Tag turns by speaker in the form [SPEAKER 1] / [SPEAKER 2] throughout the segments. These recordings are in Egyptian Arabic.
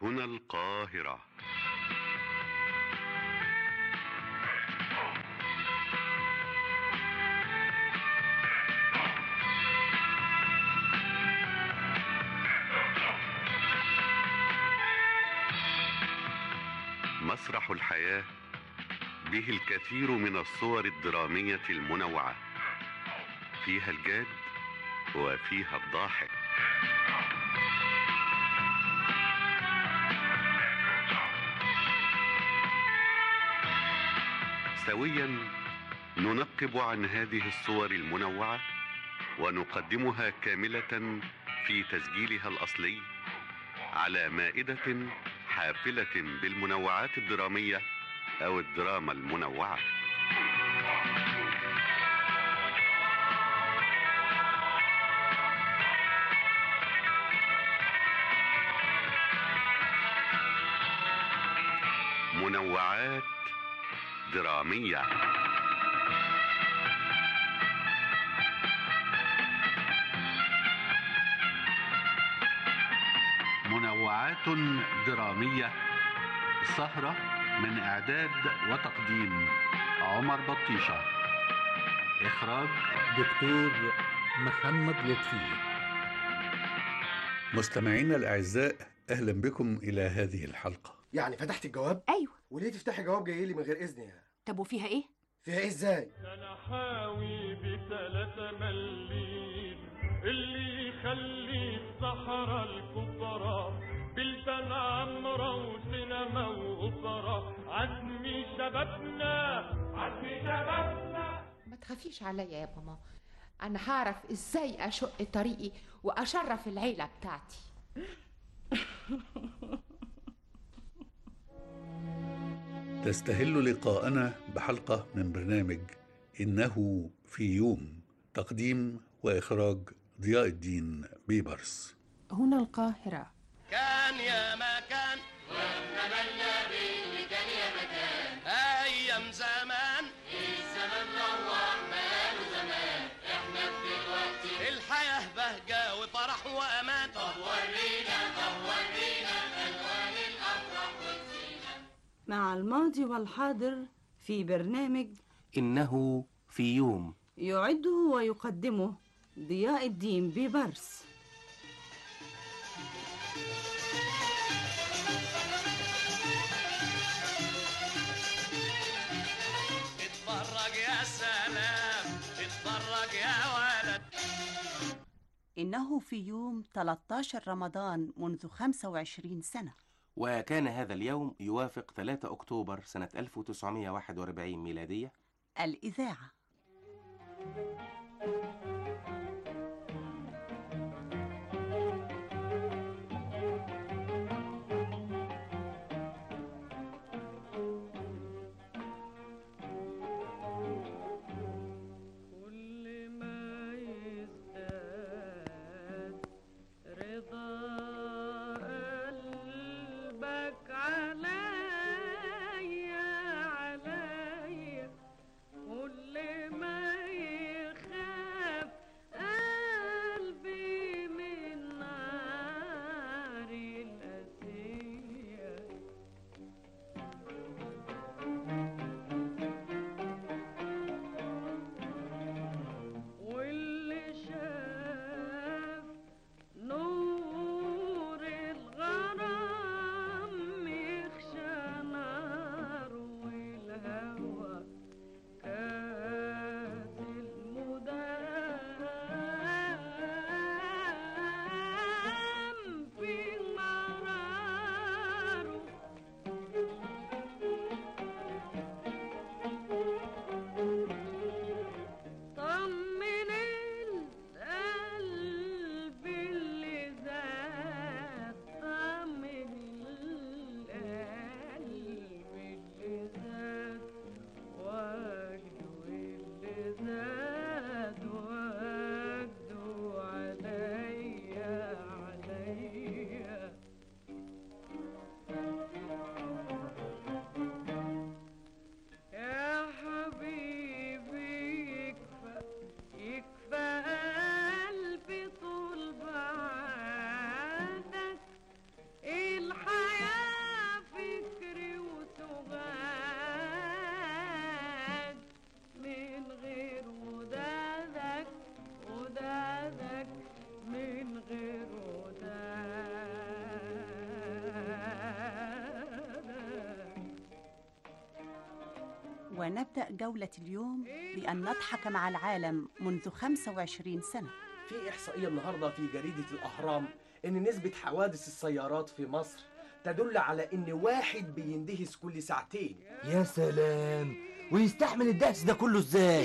[SPEAKER 1] هنا القاهرة مسرح الحياة به الكثير من الصور الدرامية المنوعة فيها الجاد وفيها الضاحك سويا ننقب عن هذه الصور المنوعة ونقدمها كاملة في تسجيلها الأصلي على مائدة حافلة بالمنوعات الدرامية أو الدراما المنوعة منوعات درامية منوعات درامية سهرة من إعداد وتقديم عمر بطيشة إخراج
[SPEAKER 2] دكتور محمد لطفي
[SPEAKER 3] مستمعينا الأعزاء أهلا بكم إلى هذه الحلقة
[SPEAKER 4] يعني فتحت الجواب
[SPEAKER 5] ايوه
[SPEAKER 4] وليه تفتحي جواب جاي لي من غير اذني يعني
[SPEAKER 5] طب وفيها ايه
[SPEAKER 4] فيها ايه ازاي
[SPEAKER 6] انا حاوي بثلاثة مليم اللي يخلي الصحراء الكبرى بلدان عمرة وسينما وأوبرا عزمي شبابنا عزمي شبابنا
[SPEAKER 7] ما تخافيش عليا يا ماما انا هعرف ازاي اشق طريقي واشرف العيله بتاعتي
[SPEAKER 3] تستهل لقاءنا بحلقة من برنامج إنه في يوم تقديم وإخراج ضياء الدين بيبرس
[SPEAKER 5] هنا القاهرة
[SPEAKER 8] كان يا ما كان واتمنى باللي كان يا مكان ايام زمان الزمان روح ماله زمان احنا دلوقتي الحياه بهجه وفرح وامان طب ورينا طب ورينا الوان الافراح والزينه
[SPEAKER 9] مع الماضي والحاضر في برنامج
[SPEAKER 10] إنه في يوم
[SPEAKER 9] يعده ويقدمه ضياء الدين ببرس
[SPEAKER 8] اتفرج يا سلام اتفرج يا ولد
[SPEAKER 11] إنه في يوم 13 رمضان منذ 25 سنة
[SPEAKER 10] وكان هذا اليوم يوافق 3 أكتوبر سنة 1941 ميلادية
[SPEAKER 11] الإذاعة
[SPEAKER 6] كل ما يزداد رضا قلبك عليا عليا كل ما يخاف
[SPEAKER 11] ونبدأ جولة اليوم بأن نضحك مع العالم منذ 25 سنة
[SPEAKER 4] في إحصائية النهاردة في جريدة الأهرام إن نسبة حوادث السيارات في مصر تدل على إن واحد بيندهس كل ساعتين
[SPEAKER 12] يا سلام ويستحمل الدهس ده كله ازاي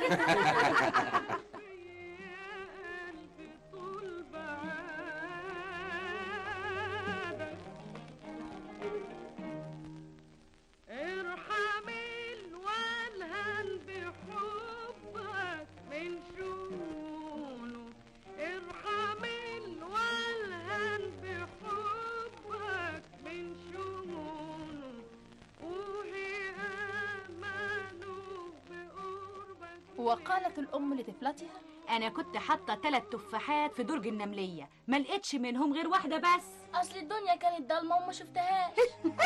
[SPEAKER 6] ارحم الولهان بحبك من شونه ارحم الولهان بحبك من شونه وهي امانه بقربك
[SPEAKER 5] وقالت الأم لطفلتها
[SPEAKER 13] انا كنت حاطه ثلاث تفاحات في درج النمليه ما لقيتش منهم غير واحده بس
[SPEAKER 14] اصل الدنيا كانت ضلمه وما شفتهاش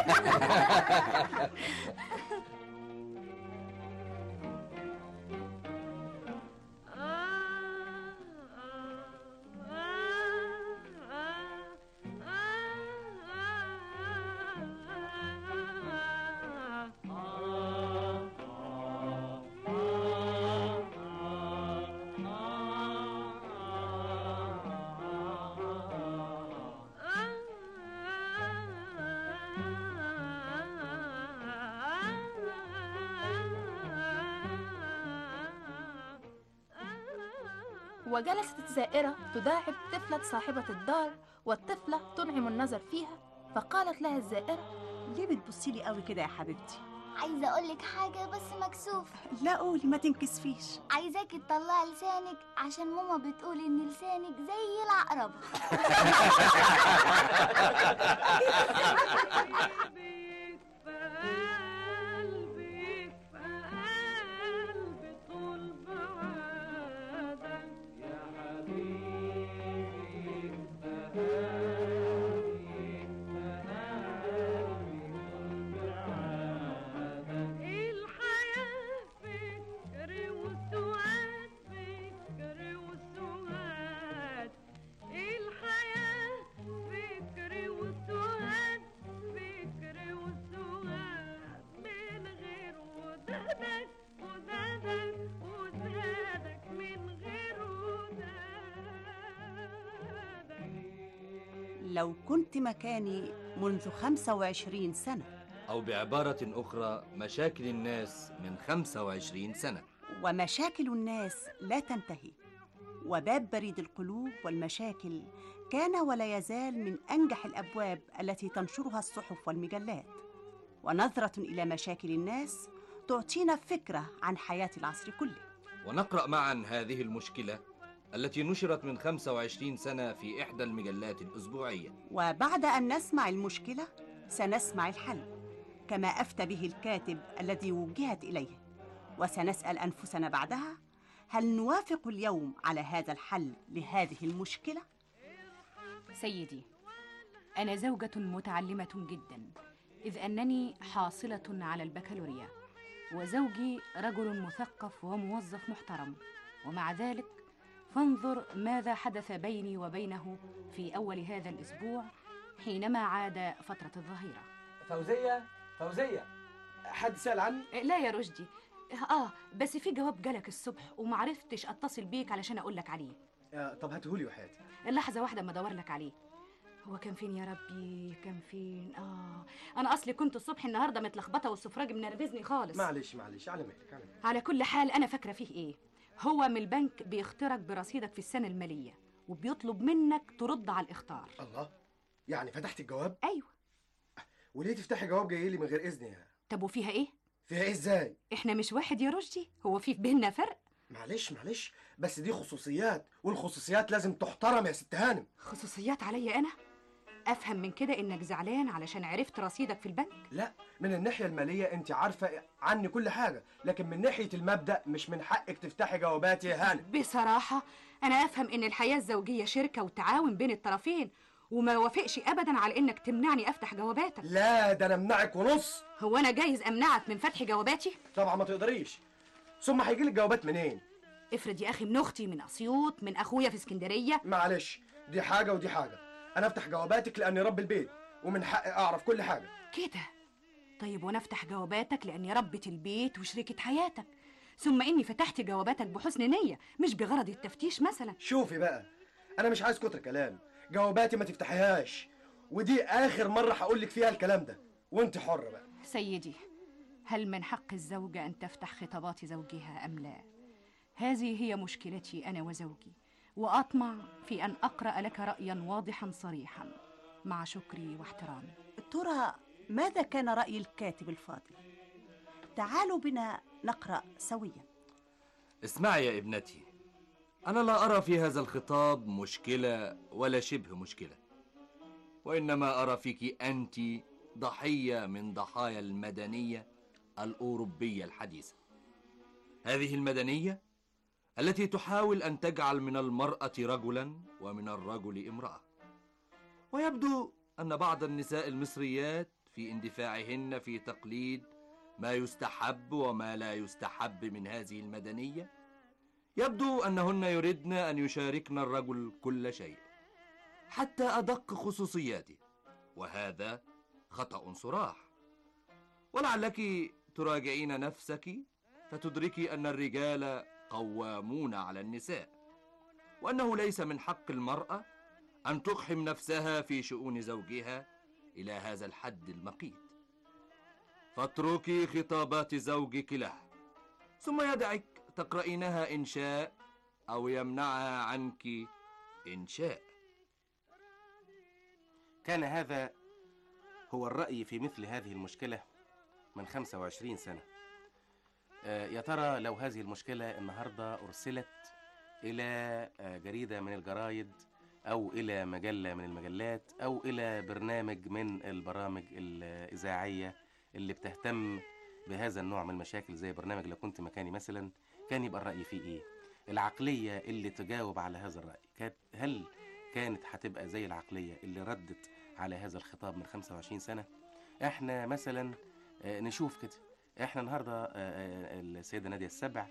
[SPEAKER 5] وجلست الزائرة تداعب طفلة صاحبة الدار والطفلة تنعم النظر فيها فقالت لها الزائرة
[SPEAKER 11] ليه بتبصي لي قوي كده يا حبيبتي
[SPEAKER 14] عايزه اقول لك حاجه بس مكسوفه
[SPEAKER 11] لا قولي ما تنكسفيش
[SPEAKER 14] عايزاكي تطلعي لسانك عشان ماما بتقول ان لسانك زي العقرب
[SPEAKER 6] الحياة فكر وسواد فكر وسواد الحياة فكر وسواد فكر وسواد من غير ودادك ودادك ودادك من غير ودادك
[SPEAKER 11] لو كنت مكاني منذ 25 سنة
[SPEAKER 12] أو بعبارة أخرى مشاكل الناس من 25 سنة
[SPEAKER 11] ومشاكل الناس لا تنتهي وباب بريد القلوب والمشاكل كان ولا يزال من انجح الابواب التي تنشرها الصحف والمجلات ونظره الى مشاكل الناس تعطينا فكره عن حياه العصر كله
[SPEAKER 12] ونقرأ معا هذه المشكلة التي نشرت من 25 سنة في إحدى المجلات الأسبوعية
[SPEAKER 11] وبعد ان نسمع المشكله سنسمع الحل كما افتى به الكاتب الذي وجهت اليه وسنسال انفسنا بعدها هل نوافق اليوم على هذا الحل لهذه المشكله
[SPEAKER 13] سيدي أنا زوجة متعلمة جدا إذ أنني حاصلة على البكالوريا وزوجي رجل مثقف وموظف محترم ومع ذلك فانظر ماذا حدث بيني وبينه في أول هذا الأسبوع حينما عاد فترة الظهيرة
[SPEAKER 4] فوزية فوزية حد سأل عني؟
[SPEAKER 13] لا يا رشدي آه بس في جواب جالك الصبح ومعرفتش أتصل بيك علشان أقولك عليه
[SPEAKER 4] آه طب هاتهولي وحياتي
[SPEAKER 13] لحظة واحدة أما أدور لك عليه هو كان فين يا ربي كان فين آه أنا أصلي كنت الصبح النهاردة متلخبطة والسفراج منرفزني خالص
[SPEAKER 4] معلش معلش على مهلك على مهلك
[SPEAKER 13] على كل حال أنا فاكرة فيه إيه هو من البنك بيخترق برصيدك في السنة المالية وبيطلب منك ترد على الإخطار
[SPEAKER 4] الله يعني فتحت الجواب؟
[SPEAKER 13] أيوه
[SPEAKER 4] وليه تفتحي جواب جاي لي من غير إذني يا
[SPEAKER 13] طب وفيها إيه؟
[SPEAKER 4] فيها إيه إزاي؟
[SPEAKER 13] إحنا مش واحد يا رشدي هو في بيننا فرق
[SPEAKER 4] معلش معلش بس دي خصوصيات والخصوصيات لازم تحترم يا ست هانم
[SPEAKER 13] خصوصيات عليا أنا أفهم من كده إنك زعلان علشان عرفت رصيدك في البنك
[SPEAKER 4] لا من الناحية المالية أنت عارفة عني كل حاجة لكن من ناحية المبدأ مش من حقك تفتحي جوابات يا هانم
[SPEAKER 13] بصراحة أنا أفهم إن الحياة الزوجية شركة وتعاون بين الطرفين وما وافقش أبدا على إنك تمنعني أفتح جواباتك
[SPEAKER 4] لا ده أنا أمنعك ونص
[SPEAKER 13] هو أنا جايز أمنعك من فتح جواباتي؟
[SPEAKER 4] طبعا ما تقدريش ثم هيجيلك جوابات منين؟
[SPEAKER 13] افرض يا أخي من أختي من أسيوط من أخويا في اسكندرية
[SPEAKER 4] معلش دي حاجة ودي حاجة أنا أفتح جواباتك لأني رب البيت ومن حقي أعرف كل حاجة
[SPEAKER 13] كده طيب وانا افتح جواباتك لاني ربة البيت وشريكة حياتك ثم اني فتحت جواباتك بحسن نية مش بغرض التفتيش مثلا
[SPEAKER 4] شوفي بقى انا مش عايز كتر كلام جواباتي ما تفتحيهاش ودي اخر مره هقول لك فيها الكلام ده وانت حره بقى
[SPEAKER 13] سيدي هل من حق الزوجة أن تفتح خطابات زوجها أم لا؟ هذه هي مشكلتي أنا وزوجي وأطمع في أن أقرأ لك رأيا واضحا صريحا مع شكري واحترامي
[SPEAKER 11] ترى ماذا كان رأي الكاتب الفاضل تعالوا بنا نقرأ سويا
[SPEAKER 12] اسمعي يا ابنتي أنا لا أرى في هذا الخطاب مشكلة ولا شبه مشكلة وإنما أرى فيك أنت ضحية من ضحايا المدنية الأوروبية الحديثة هذه المدنية التي تحاول أن تجعل من المرأة رجلا ومن الرجل امرأة ويبدو أن بعض النساء المصريات في اندفاعهن في تقليد ما يستحب وما لا يستحب من هذه المدنية يبدو أنهن يردن أن يشاركن الرجل كل شيء حتى أدق خصوصياته وهذا خطأ صراح ولعلك تراجعين نفسك فتدركي أن الرجال قوامون على النساء وأنه ليس من حق المرأة أن تقحم نفسها في شؤون زوجها إلى هذا الحد المقيت فاتركي خطابات زوجك له ثم يدعك تقرأينها إن شاء أو يمنعها عنك إن شاء
[SPEAKER 10] كان هذا هو الرأي في مثل هذه المشكلة من 25 سنة آه، يا ترى لو هذه المشكلة النهاردة أرسلت إلى آه، جريدة من الجرايد أو إلى مجلة من المجلات أو إلى برنامج من البرامج الإذاعية اللي بتهتم بهذا النوع من المشاكل زي برنامج لو كنت مكاني مثلا كان يبقى الرأي فيه إيه؟ العقلية اللي تجاوب على هذا الرأي كانت هل كانت هتبقى زي العقلية اللي ردت على هذا الخطاب من 25 سنة احنا مثلا آه، نشوف كده احنا النهارده آه، آه، السيدة نادية السبع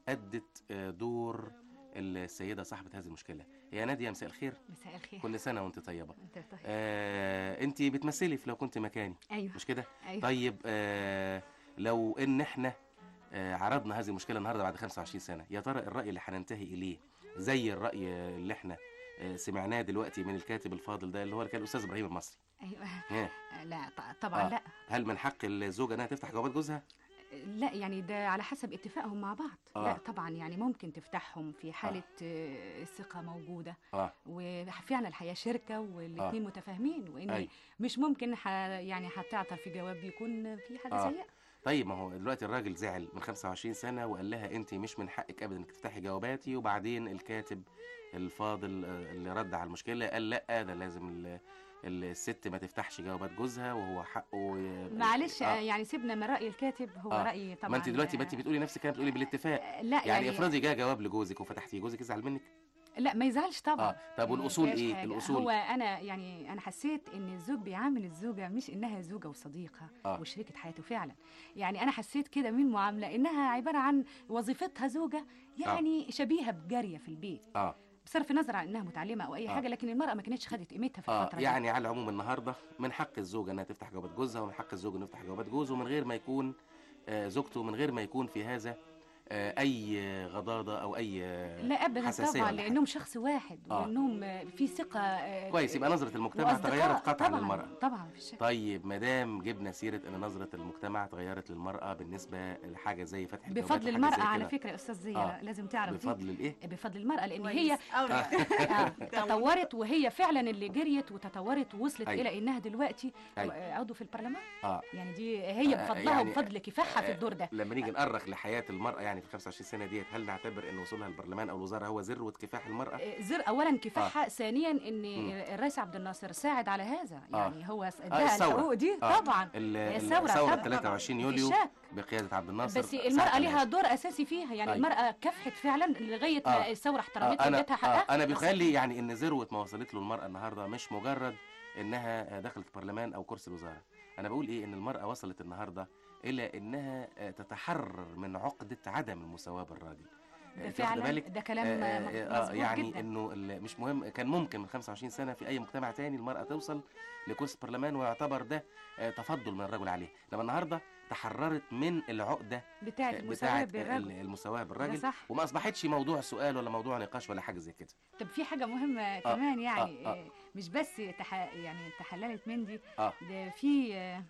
[SPEAKER 10] أدت آه، دور السيدة صاحبة هذه المشكلة يا نادية مساء الخير
[SPEAKER 13] مساء الخير
[SPEAKER 10] كل سنة وانت طيبة
[SPEAKER 13] أنت طيب.
[SPEAKER 10] آه، انت بتمثلي في لو كنت مكاني
[SPEAKER 13] أيوة.
[SPEAKER 10] مش كده
[SPEAKER 13] أيوة.
[SPEAKER 10] طيب آه، لو ان احنا آه، عرضنا هذه المشكلة النهارده بعد 25 سنة يا ترى الرأي اللي هننتهي إليه زي الرأي اللي احنا آه، سمعناه دلوقتي من الكاتب الفاضل ده اللي هو اللي كان الأستاذ إبراهيم المصري
[SPEAKER 13] أيوة
[SPEAKER 10] إيه؟
[SPEAKER 13] لا ط- طبعا
[SPEAKER 10] آه.
[SPEAKER 13] لا
[SPEAKER 10] هل من حق الزوجة انها تفتح جوابات جوزها؟
[SPEAKER 13] لا يعني ده على حسب اتفاقهم مع بعض
[SPEAKER 10] آه.
[SPEAKER 13] لا طبعا يعني ممكن تفتحهم في حالة آه. الثقة موجودة
[SPEAKER 10] اه
[SPEAKER 13] وفعلا الحياة شركة والاثنين
[SPEAKER 10] آه.
[SPEAKER 13] متفاهمين وإن
[SPEAKER 10] أيوة.
[SPEAKER 13] مش ممكن ح... يعني هتعطل في جواب يكون في حاجة
[SPEAKER 10] آه.
[SPEAKER 13] سيئة
[SPEAKER 10] طيب ما هو دلوقتي الراجل زعل من 25 سنة وقال لها انت مش من حقك ابدا انك تفتحي جواباتي وبعدين الكاتب الفاضل آه، اللي رد على المشكلة قال لا ده لازم ال- الست ما تفتحش جوابات جوزها وهو حقه ي-
[SPEAKER 13] معلش
[SPEAKER 10] آه.
[SPEAKER 13] آه. يعني سيبنا من رأي الكاتب هو
[SPEAKER 10] آه.
[SPEAKER 13] رأي طبعا
[SPEAKER 10] ما انت دلوقتي ما انت بتقولي نفس الكلام بتقولي بالاتفاق
[SPEAKER 13] لا
[SPEAKER 10] يعني,
[SPEAKER 13] يعني-
[SPEAKER 10] افرضي جه جواب لجوزك وفتحتيه جوزك يزعل منك
[SPEAKER 13] لا ما يزعلش طبعا
[SPEAKER 10] اه طب
[SPEAKER 13] ما
[SPEAKER 10] والاصول
[SPEAKER 13] فيهاش
[SPEAKER 10] ايه
[SPEAKER 13] حاجة.
[SPEAKER 10] الاصول
[SPEAKER 13] هو انا يعني انا حسيت ان الزوج بيعامل الزوجه مش انها زوجه وصديقه
[SPEAKER 10] آه.
[SPEAKER 13] وشريكه حياته فعلا يعني انا حسيت كده من المعامله انها عباره عن وظيفتها زوجه يعني شبيهه بجاريه في البيت
[SPEAKER 10] اه
[SPEAKER 13] بصرف النظر عن انها متعلمه او اي
[SPEAKER 10] آه.
[SPEAKER 13] حاجه لكن المراه ما كانتش خدت قيمتها في
[SPEAKER 10] اه
[SPEAKER 13] الفتره دي.
[SPEAKER 10] يعني على العموم النهارده من حق الزوجه انها تفتح جوابات جوزها ومن حق الزوج انه يفتح جوابات جوزه من غير ما يكون آه زوجته من غير ما يكون في هذا آه اي غضاضه او اي آه،
[SPEAKER 13] لا ابدا
[SPEAKER 10] حساسية
[SPEAKER 13] طبعا
[SPEAKER 10] ولا حاجة.
[SPEAKER 13] لانهم شخص واحد
[SPEAKER 10] آه.
[SPEAKER 13] وانهم في ثقه آه،
[SPEAKER 10] كويس يبقى نظره المجتمع
[SPEAKER 13] وأصدقاء.
[SPEAKER 10] تغيرت قطعا
[SPEAKER 13] طبعا
[SPEAKER 10] للمراه
[SPEAKER 13] طبعا في الشك
[SPEAKER 10] طيب ما دام جبنا سيره ان نظره المجتمع تغيرت للمراه بالنسبه لحاجه زي فتح الجوابات
[SPEAKER 13] بفضل
[SPEAKER 10] وحاجة
[SPEAKER 13] المرأة
[SPEAKER 10] زي
[SPEAKER 13] على
[SPEAKER 10] كده.
[SPEAKER 13] فكرة يا أستاذ زي
[SPEAKER 10] آه.
[SPEAKER 13] لازم تعرف دي.
[SPEAKER 10] بفضل الايه
[SPEAKER 13] بفضل المرأة لأن
[SPEAKER 11] كويس
[SPEAKER 13] هي
[SPEAKER 11] أوي.
[SPEAKER 13] آه، تطورت وهي فعلا اللي جريت وتطورت ووصلت
[SPEAKER 10] أيوة.
[SPEAKER 13] إلى إنها دلوقتي
[SPEAKER 10] أيوة.
[SPEAKER 13] عضو في البرلمان
[SPEAKER 10] اه
[SPEAKER 13] يعني دي هي
[SPEAKER 10] آه،
[SPEAKER 13] بفضلها
[SPEAKER 10] يعني-
[SPEAKER 13] وبفضل كفاحها في
[SPEAKER 10] آه،
[SPEAKER 13] الدور ده
[SPEAKER 10] لما نيجي نأرخ لحياة المرأة يعني في 25 سنة ديت هل نعتبر ان وصولها البرلمان او الوزارة هو ذروة كفاح المرأة؟
[SPEAKER 13] آه، زر اولا كفاحها ثانيا ان
[SPEAKER 10] مم.
[SPEAKER 13] الرئيس عبد الناصر ساعد على هذا
[SPEAKER 10] آه.
[SPEAKER 13] يعني هو
[SPEAKER 10] آه،
[SPEAKER 13] اداها
[SPEAKER 10] الثورة.
[SPEAKER 13] الحقوق دي
[SPEAKER 10] آه.
[SPEAKER 13] طبعا
[SPEAKER 10] ال-
[SPEAKER 13] هي
[SPEAKER 10] ال-
[SPEAKER 13] الثورة
[SPEAKER 10] الثورة
[SPEAKER 13] طبعاً.
[SPEAKER 10] 23
[SPEAKER 13] مفيش
[SPEAKER 10] يوليو
[SPEAKER 13] شك.
[SPEAKER 10] بقيادة عبد الناصر
[SPEAKER 13] بس
[SPEAKER 10] ساعة
[SPEAKER 13] المرأة
[SPEAKER 10] ما
[SPEAKER 13] ليها دور أساسي فيها يعني
[SPEAKER 10] أيوة.
[SPEAKER 13] المرأة كافحت فعلا لغاية
[SPEAKER 10] آه.
[SPEAKER 13] ما الثورة احترمتها
[SPEAKER 10] انا
[SPEAKER 13] وادتها حقها
[SPEAKER 10] آه انا بيخلي يعني ان ذروه ما وصلت له المراه النهارده مش مجرد انها دخلت البرلمان او كرسي الوزاره انا بقول ايه ان المراه وصلت النهارده الى انها آه، تتحرر من عقده عدم المساواه بالراجل أنت واخدة
[SPEAKER 13] فعلا
[SPEAKER 10] بالك؟
[SPEAKER 13] ده كلام
[SPEAKER 10] آه، آه، آه،
[SPEAKER 13] مظبوط
[SPEAKER 10] يعني
[SPEAKER 13] جدا.
[SPEAKER 10] انه ال- مش مهم كان ممكن من 25 سنه في اي مجتمع تاني المراه توصل لكرسي البرلمان ويعتبر ده آه، تفضل من الرجل عليه انما النهارده تحررت من العقده
[SPEAKER 13] بتاعت
[SPEAKER 10] آه،
[SPEAKER 13] المساواة
[SPEAKER 10] بتاعت
[SPEAKER 13] بالرجل.
[SPEAKER 10] ال- المساواه
[SPEAKER 13] ده
[SPEAKER 10] بالراجل
[SPEAKER 13] صح.
[SPEAKER 10] وما اصبحتش موضوع سؤال ولا موضوع نقاش ولا حاجه زي كده
[SPEAKER 13] طب في حاجة مهمة كمان يعني
[SPEAKER 10] آه.
[SPEAKER 13] آه، مش بس تح... يعني تحللت مندي
[SPEAKER 10] اه
[SPEAKER 13] ده في آه،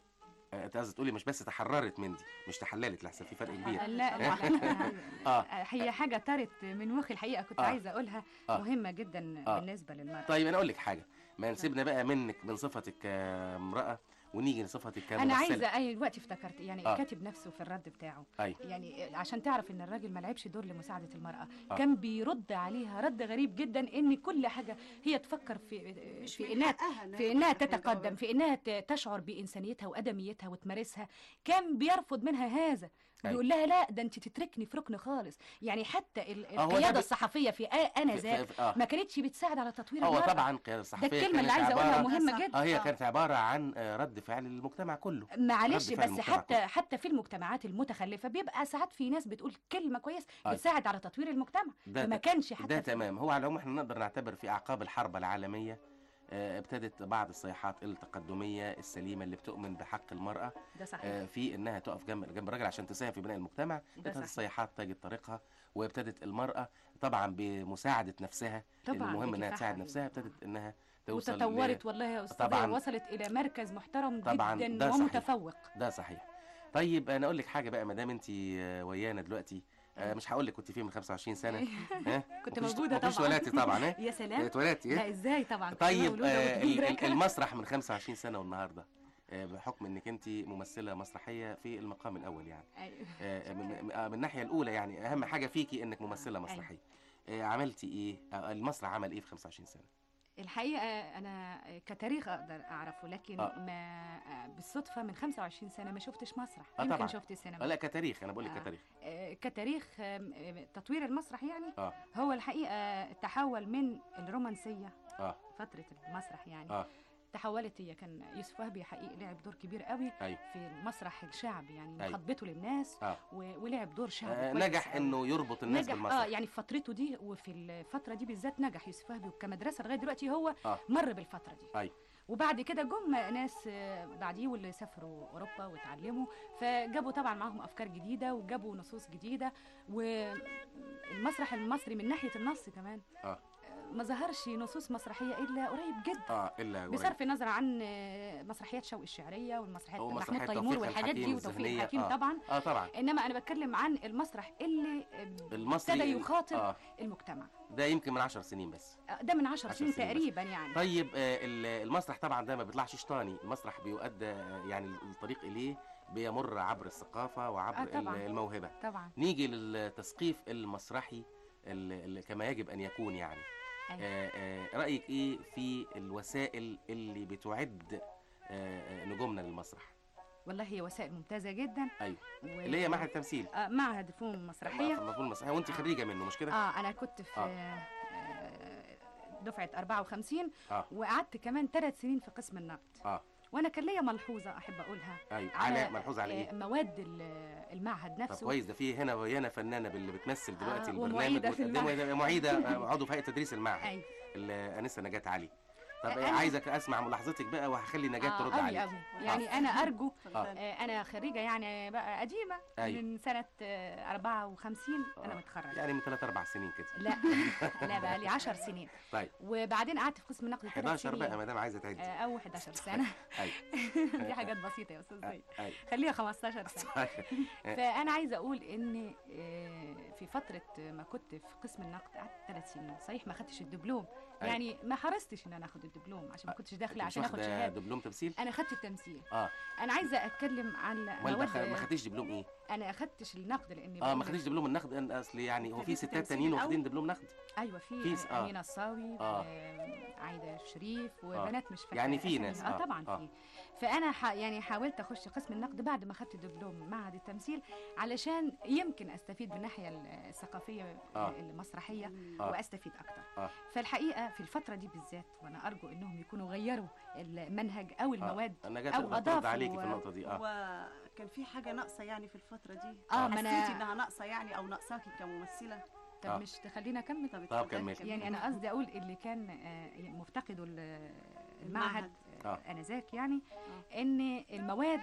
[SPEAKER 10] آه، انت قصدي تقولي مش بس تحررت من دي مش تحللت لحسن في فرق كبير
[SPEAKER 13] لا لا, لا.
[SPEAKER 10] اه
[SPEAKER 13] هي حاجة طارت من مخي الحقيقة كنت
[SPEAKER 10] آه.
[SPEAKER 13] عايزة أقولها
[SPEAKER 10] آه.
[SPEAKER 13] مهمة جدا
[SPEAKER 10] آه.
[SPEAKER 13] بالنسبة للمرأة
[SPEAKER 10] طيب انا اقول لك حاجه ما نسيبنا بقى منك من صفتك كامراه ونيجي لصفتك كممثله
[SPEAKER 13] أنا عايزة أي دلوقتي افتكرت يعني
[SPEAKER 10] آه.
[SPEAKER 13] كاتب نفسه في الرد بتاعه
[SPEAKER 10] أيوة.
[SPEAKER 13] يعني عشان تعرف إن الراجل ما لعبش دور لمساعدة المرأة
[SPEAKER 10] آه.
[SPEAKER 13] كان بيرد عليها رد غريب جدا إن كل حاجة هي تفكر في في إنها في إنها تتقدم في إنها ت- تشعر بإنسانيتها وأدميتها وتمارسها كان بيرفض منها هذا
[SPEAKER 10] أيوة.
[SPEAKER 13] بيقول لها لا ده انت تتركني في ركن خالص يعني حتى ال-
[SPEAKER 10] آه، هو ده
[SPEAKER 13] القياده
[SPEAKER 10] بي-
[SPEAKER 13] الصحفيه في آ- انا
[SPEAKER 10] في-
[SPEAKER 13] ذاك
[SPEAKER 10] في- آه.
[SPEAKER 13] ما كانتش بتساعد على تطوير
[SPEAKER 10] هو
[SPEAKER 13] المرأة
[SPEAKER 10] طبعا القياده الصحفيه
[SPEAKER 13] ده الكلمه اللي
[SPEAKER 10] كانت
[SPEAKER 13] عايزه اقولها
[SPEAKER 10] عبارة-
[SPEAKER 13] مهمه جدا
[SPEAKER 10] اه هي كانت عباره عن آه، رد فعل المجتمع كله
[SPEAKER 13] معلش
[SPEAKER 10] رد فعل
[SPEAKER 13] بس
[SPEAKER 10] المجتمع
[SPEAKER 13] حتى حتى في المجتمعات المتخلفه بيبقى ساعات في ناس بتقول كلمه كويس
[SPEAKER 10] أيوة.
[SPEAKER 13] بتساعد على تطوير المجتمع
[SPEAKER 10] ده
[SPEAKER 13] فما
[SPEAKER 10] ت-
[SPEAKER 13] كانش حتى
[SPEAKER 10] ده
[SPEAKER 13] في-
[SPEAKER 10] تمام هو على العموم احنا نقدر نعتبر في اعقاب الحرب العالميه آه، ابتدت بعض الصيحات التقدميه السليمه اللي بتؤمن بحق المراه
[SPEAKER 13] ده صحيح.
[SPEAKER 10] آه، في انها تقف جنب جنب الراجل عشان تساهم في بناء المجتمع ابتدت
[SPEAKER 13] صحيح.
[SPEAKER 10] الصيحات تجد طريقها وابتدت المراه طبعا بمساعده نفسها لأن
[SPEAKER 13] طبعاً
[SPEAKER 10] المهم انها
[SPEAKER 13] بكفاحها.
[SPEAKER 10] تساعد نفسها ابتدت انها توصل ل-
[SPEAKER 13] وتطورت والله يا استاذ
[SPEAKER 10] طبعاً.
[SPEAKER 13] وصلت الى مركز محترم
[SPEAKER 10] طبعا
[SPEAKER 13] جدا
[SPEAKER 10] ده صحيح
[SPEAKER 13] ومتفوق
[SPEAKER 10] ده صحيح طيب انا اقول لك حاجه بقى ما دام انت ويانا دلوقتي آه، مش هقول لك كنت فين من 25 سنه ها
[SPEAKER 13] كنت
[SPEAKER 10] مفيش-
[SPEAKER 13] موجوده
[SPEAKER 10] مفيش
[SPEAKER 13] طبعا
[SPEAKER 10] ولاتي طبعا ها
[SPEAKER 13] يا سلام
[SPEAKER 10] اتولدتي
[SPEAKER 13] لا
[SPEAKER 10] ها
[SPEAKER 13] ازاي طبعا كنت
[SPEAKER 10] طيب
[SPEAKER 13] مولودة
[SPEAKER 10] آه، ال- ال-
[SPEAKER 13] وكبيرة.
[SPEAKER 10] المسرح من 25 سنه والنهارده آه، بحكم انك انت ممثله مسرحيه في المقام الاول يعني
[SPEAKER 13] أيوة.
[SPEAKER 10] آه، من آه، من الناحيه الاولى يعني اهم حاجه فيكي انك ممثله مسرحيه آه، عملتي ايه آه، المسرح عمل ايه في 25 سنه
[SPEAKER 13] الحقيقة أنا كتاريخ أقدر أعرفه لكن
[SPEAKER 10] آه.
[SPEAKER 13] ما بالصدفة من 25 سنة ما شفتش مسرح
[SPEAKER 10] اه
[SPEAKER 13] يمكن
[SPEAKER 10] طبعا
[SPEAKER 13] شفت
[SPEAKER 10] آه،
[SPEAKER 13] سينما
[SPEAKER 10] لا كتاريخ انا بقول لك
[SPEAKER 13] آه.
[SPEAKER 10] كتاريخ
[SPEAKER 13] آه، كتاريخ آم، آم، تطوير المسرح يعني
[SPEAKER 10] اه
[SPEAKER 13] هو الحقيقة تحول من الرومانسية
[SPEAKER 10] اه
[SPEAKER 13] فترة المسرح يعني
[SPEAKER 10] اه
[SPEAKER 13] تحولت هي كان يوسف وهبي حقيقي لعب دور كبير قوي
[SPEAKER 10] أيوة.
[SPEAKER 13] في المسرح الشعبي يعني
[SPEAKER 10] أيوة.
[SPEAKER 13] مخاطبته للناس
[SPEAKER 10] آه.
[SPEAKER 13] و- ولعب دور شعبي
[SPEAKER 10] آه،
[SPEAKER 13] كويس
[SPEAKER 10] نجح
[SPEAKER 13] أوي.
[SPEAKER 10] انه يربط الناس
[SPEAKER 13] نجح
[SPEAKER 10] بالمسرح
[SPEAKER 13] اه يعني في فترته دي وفي الفتره دي بالذات نجح يوسف وهبي وكمدرسه لغايه دلوقتي هو
[SPEAKER 10] آه.
[SPEAKER 13] مر بالفتره دي
[SPEAKER 10] ايوه
[SPEAKER 13] وبعد كده جم ناس آه، بعديه واللي سافروا اوروبا واتعلموا فجابوا طبعا معاهم افكار جديده وجابوا نصوص جديده والمسرح المصري من ناحيه النص كمان
[SPEAKER 10] اه
[SPEAKER 13] ما ظهرش نصوص مسرحيه الا قريب جدا
[SPEAKER 10] اه الا قريب.
[SPEAKER 13] بصرف النظر عن آه، مسرحيات شوقي الشعريه والمسرحيات
[SPEAKER 10] أو
[SPEAKER 13] محمود
[SPEAKER 10] مسرحيات
[SPEAKER 13] تيمور
[SPEAKER 10] توفيق
[SPEAKER 13] والحاجات دي
[SPEAKER 10] الحكيم
[SPEAKER 13] وتوفيق
[SPEAKER 10] الذهنية،
[SPEAKER 13] الحكيم
[SPEAKER 10] آه.
[SPEAKER 13] طبعا
[SPEAKER 10] اه طبعا
[SPEAKER 13] انما انا بتكلم عن المسرح اللي آه،
[SPEAKER 10] المصري
[SPEAKER 13] ابتدى
[SPEAKER 10] ال-
[SPEAKER 13] يخاطب
[SPEAKER 10] آه.
[SPEAKER 13] المجتمع
[SPEAKER 10] ده يمكن من 10 سنين بس
[SPEAKER 13] آه، ده من عشر
[SPEAKER 10] عشر
[SPEAKER 13] سنين
[SPEAKER 10] سنين بس.
[SPEAKER 13] تقريبا يعني
[SPEAKER 10] طيب آه، ال- المسرح طبعا ده ما بيطلعش شطاني المسرح بيؤدى آه، يعني الطريق اليه بيمر عبر الثقافه وعبر
[SPEAKER 13] آه، طبعاً.
[SPEAKER 10] ال- الموهبه
[SPEAKER 13] طبعا
[SPEAKER 10] نيجي للتثقيف المسرحي ال- ال- كما يجب ان يكون يعني
[SPEAKER 13] أيوة.
[SPEAKER 10] آه، آه، رايك ايه في الوسائل اللي بتعد آه، آه، نجومنا للمسرح
[SPEAKER 13] والله هي وسائل ممتازه جدا
[SPEAKER 10] ايوه
[SPEAKER 13] و-
[SPEAKER 10] اللي هي معهد التمثيل
[SPEAKER 13] آه، معهد الفنون المسرحيه
[SPEAKER 10] المفروض المسرحيه وانت خريجه منه مش كده
[SPEAKER 13] اه انا كنت في
[SPEAKER 10] آه.
[SPEAKER 13] آه، دفعه 54
[SPEAKER 10] اه
[SPEAKER 13] وقعدت كمان ثلاث سنين في قسم النقد
[SPEAKER 10] اه
[SPEAKER 13] وانا كان ليا ملحوظه احب اقولها
[SPEAKER 10] ايوه على ملحوظ على
[SPEAKER 13] آه،
[SPEAKER 10] ايه
[SPEAKER 13] مواد ال- المعهد
[SPEAKER 10] طب
[SPEAKER 13] نفسه
[SPEAKER 10] كويس ده في هنا ويانا فنانه باللي بتمثل دلوقتي
[SPEAKER 13] آه،
[SPEAKER 10] البرنامج
[SPEAKER 13] ومعيدة في
[SPEAKER 10] وتقدمه-
[SPEAKER 13] المعهد.
[SPEAKER 10] معيده آه، عضو في هيئه تدريس المعهد
[SPEAKER 13] أيوة.
[SPEAKER 10] الانسه نجاة علي طب
[SPEAKER 13] آه،
[SPEAKER 10] آه،
[SPEAKER 13] أنا-
[SPEAKER 10] عايزك اسمع ملاحظتك بقى وهخلي نجاة ترد
[SPEAKER 13] قوي
[SPEAKER 10] عليك
[SPEAKER 13] قوي يعني انا ارجو
[SPEAKER 10] آه.
[SPEAKER 13] آه. انا خريجه يعني بقى قديمه
[SPEAKER 10] أيوة.
[SPEAKER 13] من سنه آه، 54 انا متخرجه
[SPEAKER 10] يعني من 3 4 سنين كده
[SPEAKER 13] لا لا بقى لي 10 سنين
[SPEAKER 10] طيب
[SPEAKER 13] وبعدين قعدت في قسم النقد ثلاث
[SPEAKER 10] 11
[SPEAKER 13] سنين
[SPEAKER 10] بقى ما دام عايزه تعدي
[SPEAKER 13] آه، او 11 سنه
[SPEAKER 10] ايوه
[SPEAKER 13] دي حاجات بسيطه يا استاذ زي
[SPEAKER 10] ايوه
[SPEAKER 13] خليها 15 سنه
[SPEAKER 10] طيب.
[SPEAKER 13] فانا عايزه اقول ان آه، في فتره ما كنت في قسم النقد قعدت ثلاث سنين صحيح ما خدتش الدبلوم
[SPEAKER 10] أيوة.
[SPEAKER 13] يعني ما حرصتش ان انا اخد الدبلوم عشان ما كنتش داخله
[SPEAKER 10] مش
[SPEAKER 13] عشان اخد
[SPEAKER 10] واخدة
[SPEAKER 13] شهاده
[SPEAKER 10] دبلوم تمثيل
[SPEAKER 13] انا خدت التمثيل
[SPEAKER 10] اه
[SPEAKER 13] انا عايزه اتكلم عن
[SPEAKER 10] امال ما خ- ما
[SPEAKER 13] مواد
[SPEAKER 10] خدتيش دبلوم ايه
[SPEAKER 13] انا اخدتش النقد لاني
[SPEAKER 10] اه ما
[SPEAKER 13] بقول-
[SPEAKER 10] خدتيش دبلوم النقد أن- اصل يعني هو في
[SPEAKER 13] خدت
[SPEAKER 10] ستات
[SPEAKER 13] تمثيل
[SPEAKER 10] تانيين
[SPEAKER 13] الأول.
[SPEAKER 10] واخدين دبلوم نقد
[SPEAKER 13] ايوه في,
[SPEAKER 10] في-
[SPEAKER 13] في
[SPEAKER 10] آه.
[SPEAKER 13] امينه الصاوي
[SPEAKER 10] آه.
[SPEAKER 13] وعايده شريف وبنات مش فاكره
[SPEAKER 10] يعني في
[SPEAKER 13] أساميهم.
[SPEAKER 10] ناس،
[SPEAKER 13] اه
[SPEAKER 10] آه،
[SPEAKER 13] طبعا
[SPEAKER 10] آه.
[SPEAKER 13] في فانا ح... يعني حاولت اخش قسم النقد بعد ما خدت دبلوم معهد التمثيل علشان يمكن استفيد من الناحيه الثقافيه
[SPEAKER 10] آه.
[SPEAKER 13] المسرحيه
[SPEAKER 10] آه.
[SPEAKER 13] واستفيد اكتر
[SPEAKER 10] اه
[SPEAKER 13] فالحقيقه بقى في الفتره دي بالذات وانا ارجو انهم يكونوا غيروا المنهج او المواد
[SPEAKER 10] انا جات
[SPEAKER 13] او
[SPEAKER 10] تقدر ترد
[SPEAKER 13] اضافوا
[SPEAKER 10] عليكي في النقطه دي اه
[SPEAKER 11] وكان في حاجه ناقصه يعني في الفتره دي
[SPEAKER 13] آه، ما أنا-
[SPEAKER 11] حسيتي انها ناقصه يعني او ناقصاكي كممثله
[SPEAKER 13] طب
[SPEAKER 10] آه.
[SPEAKER 13] مش تخلينا اكمل
[SPEAKER 11] طب
[SPEAKER 10] طب كملي.
[SPEAKER 13] يعني انا قصدي اقول اللي كان آه، مفتقده ال- المعهد
[SPEAKER 10] آه.
[SPEAKER 13] آه. انذاك يعني ان المواد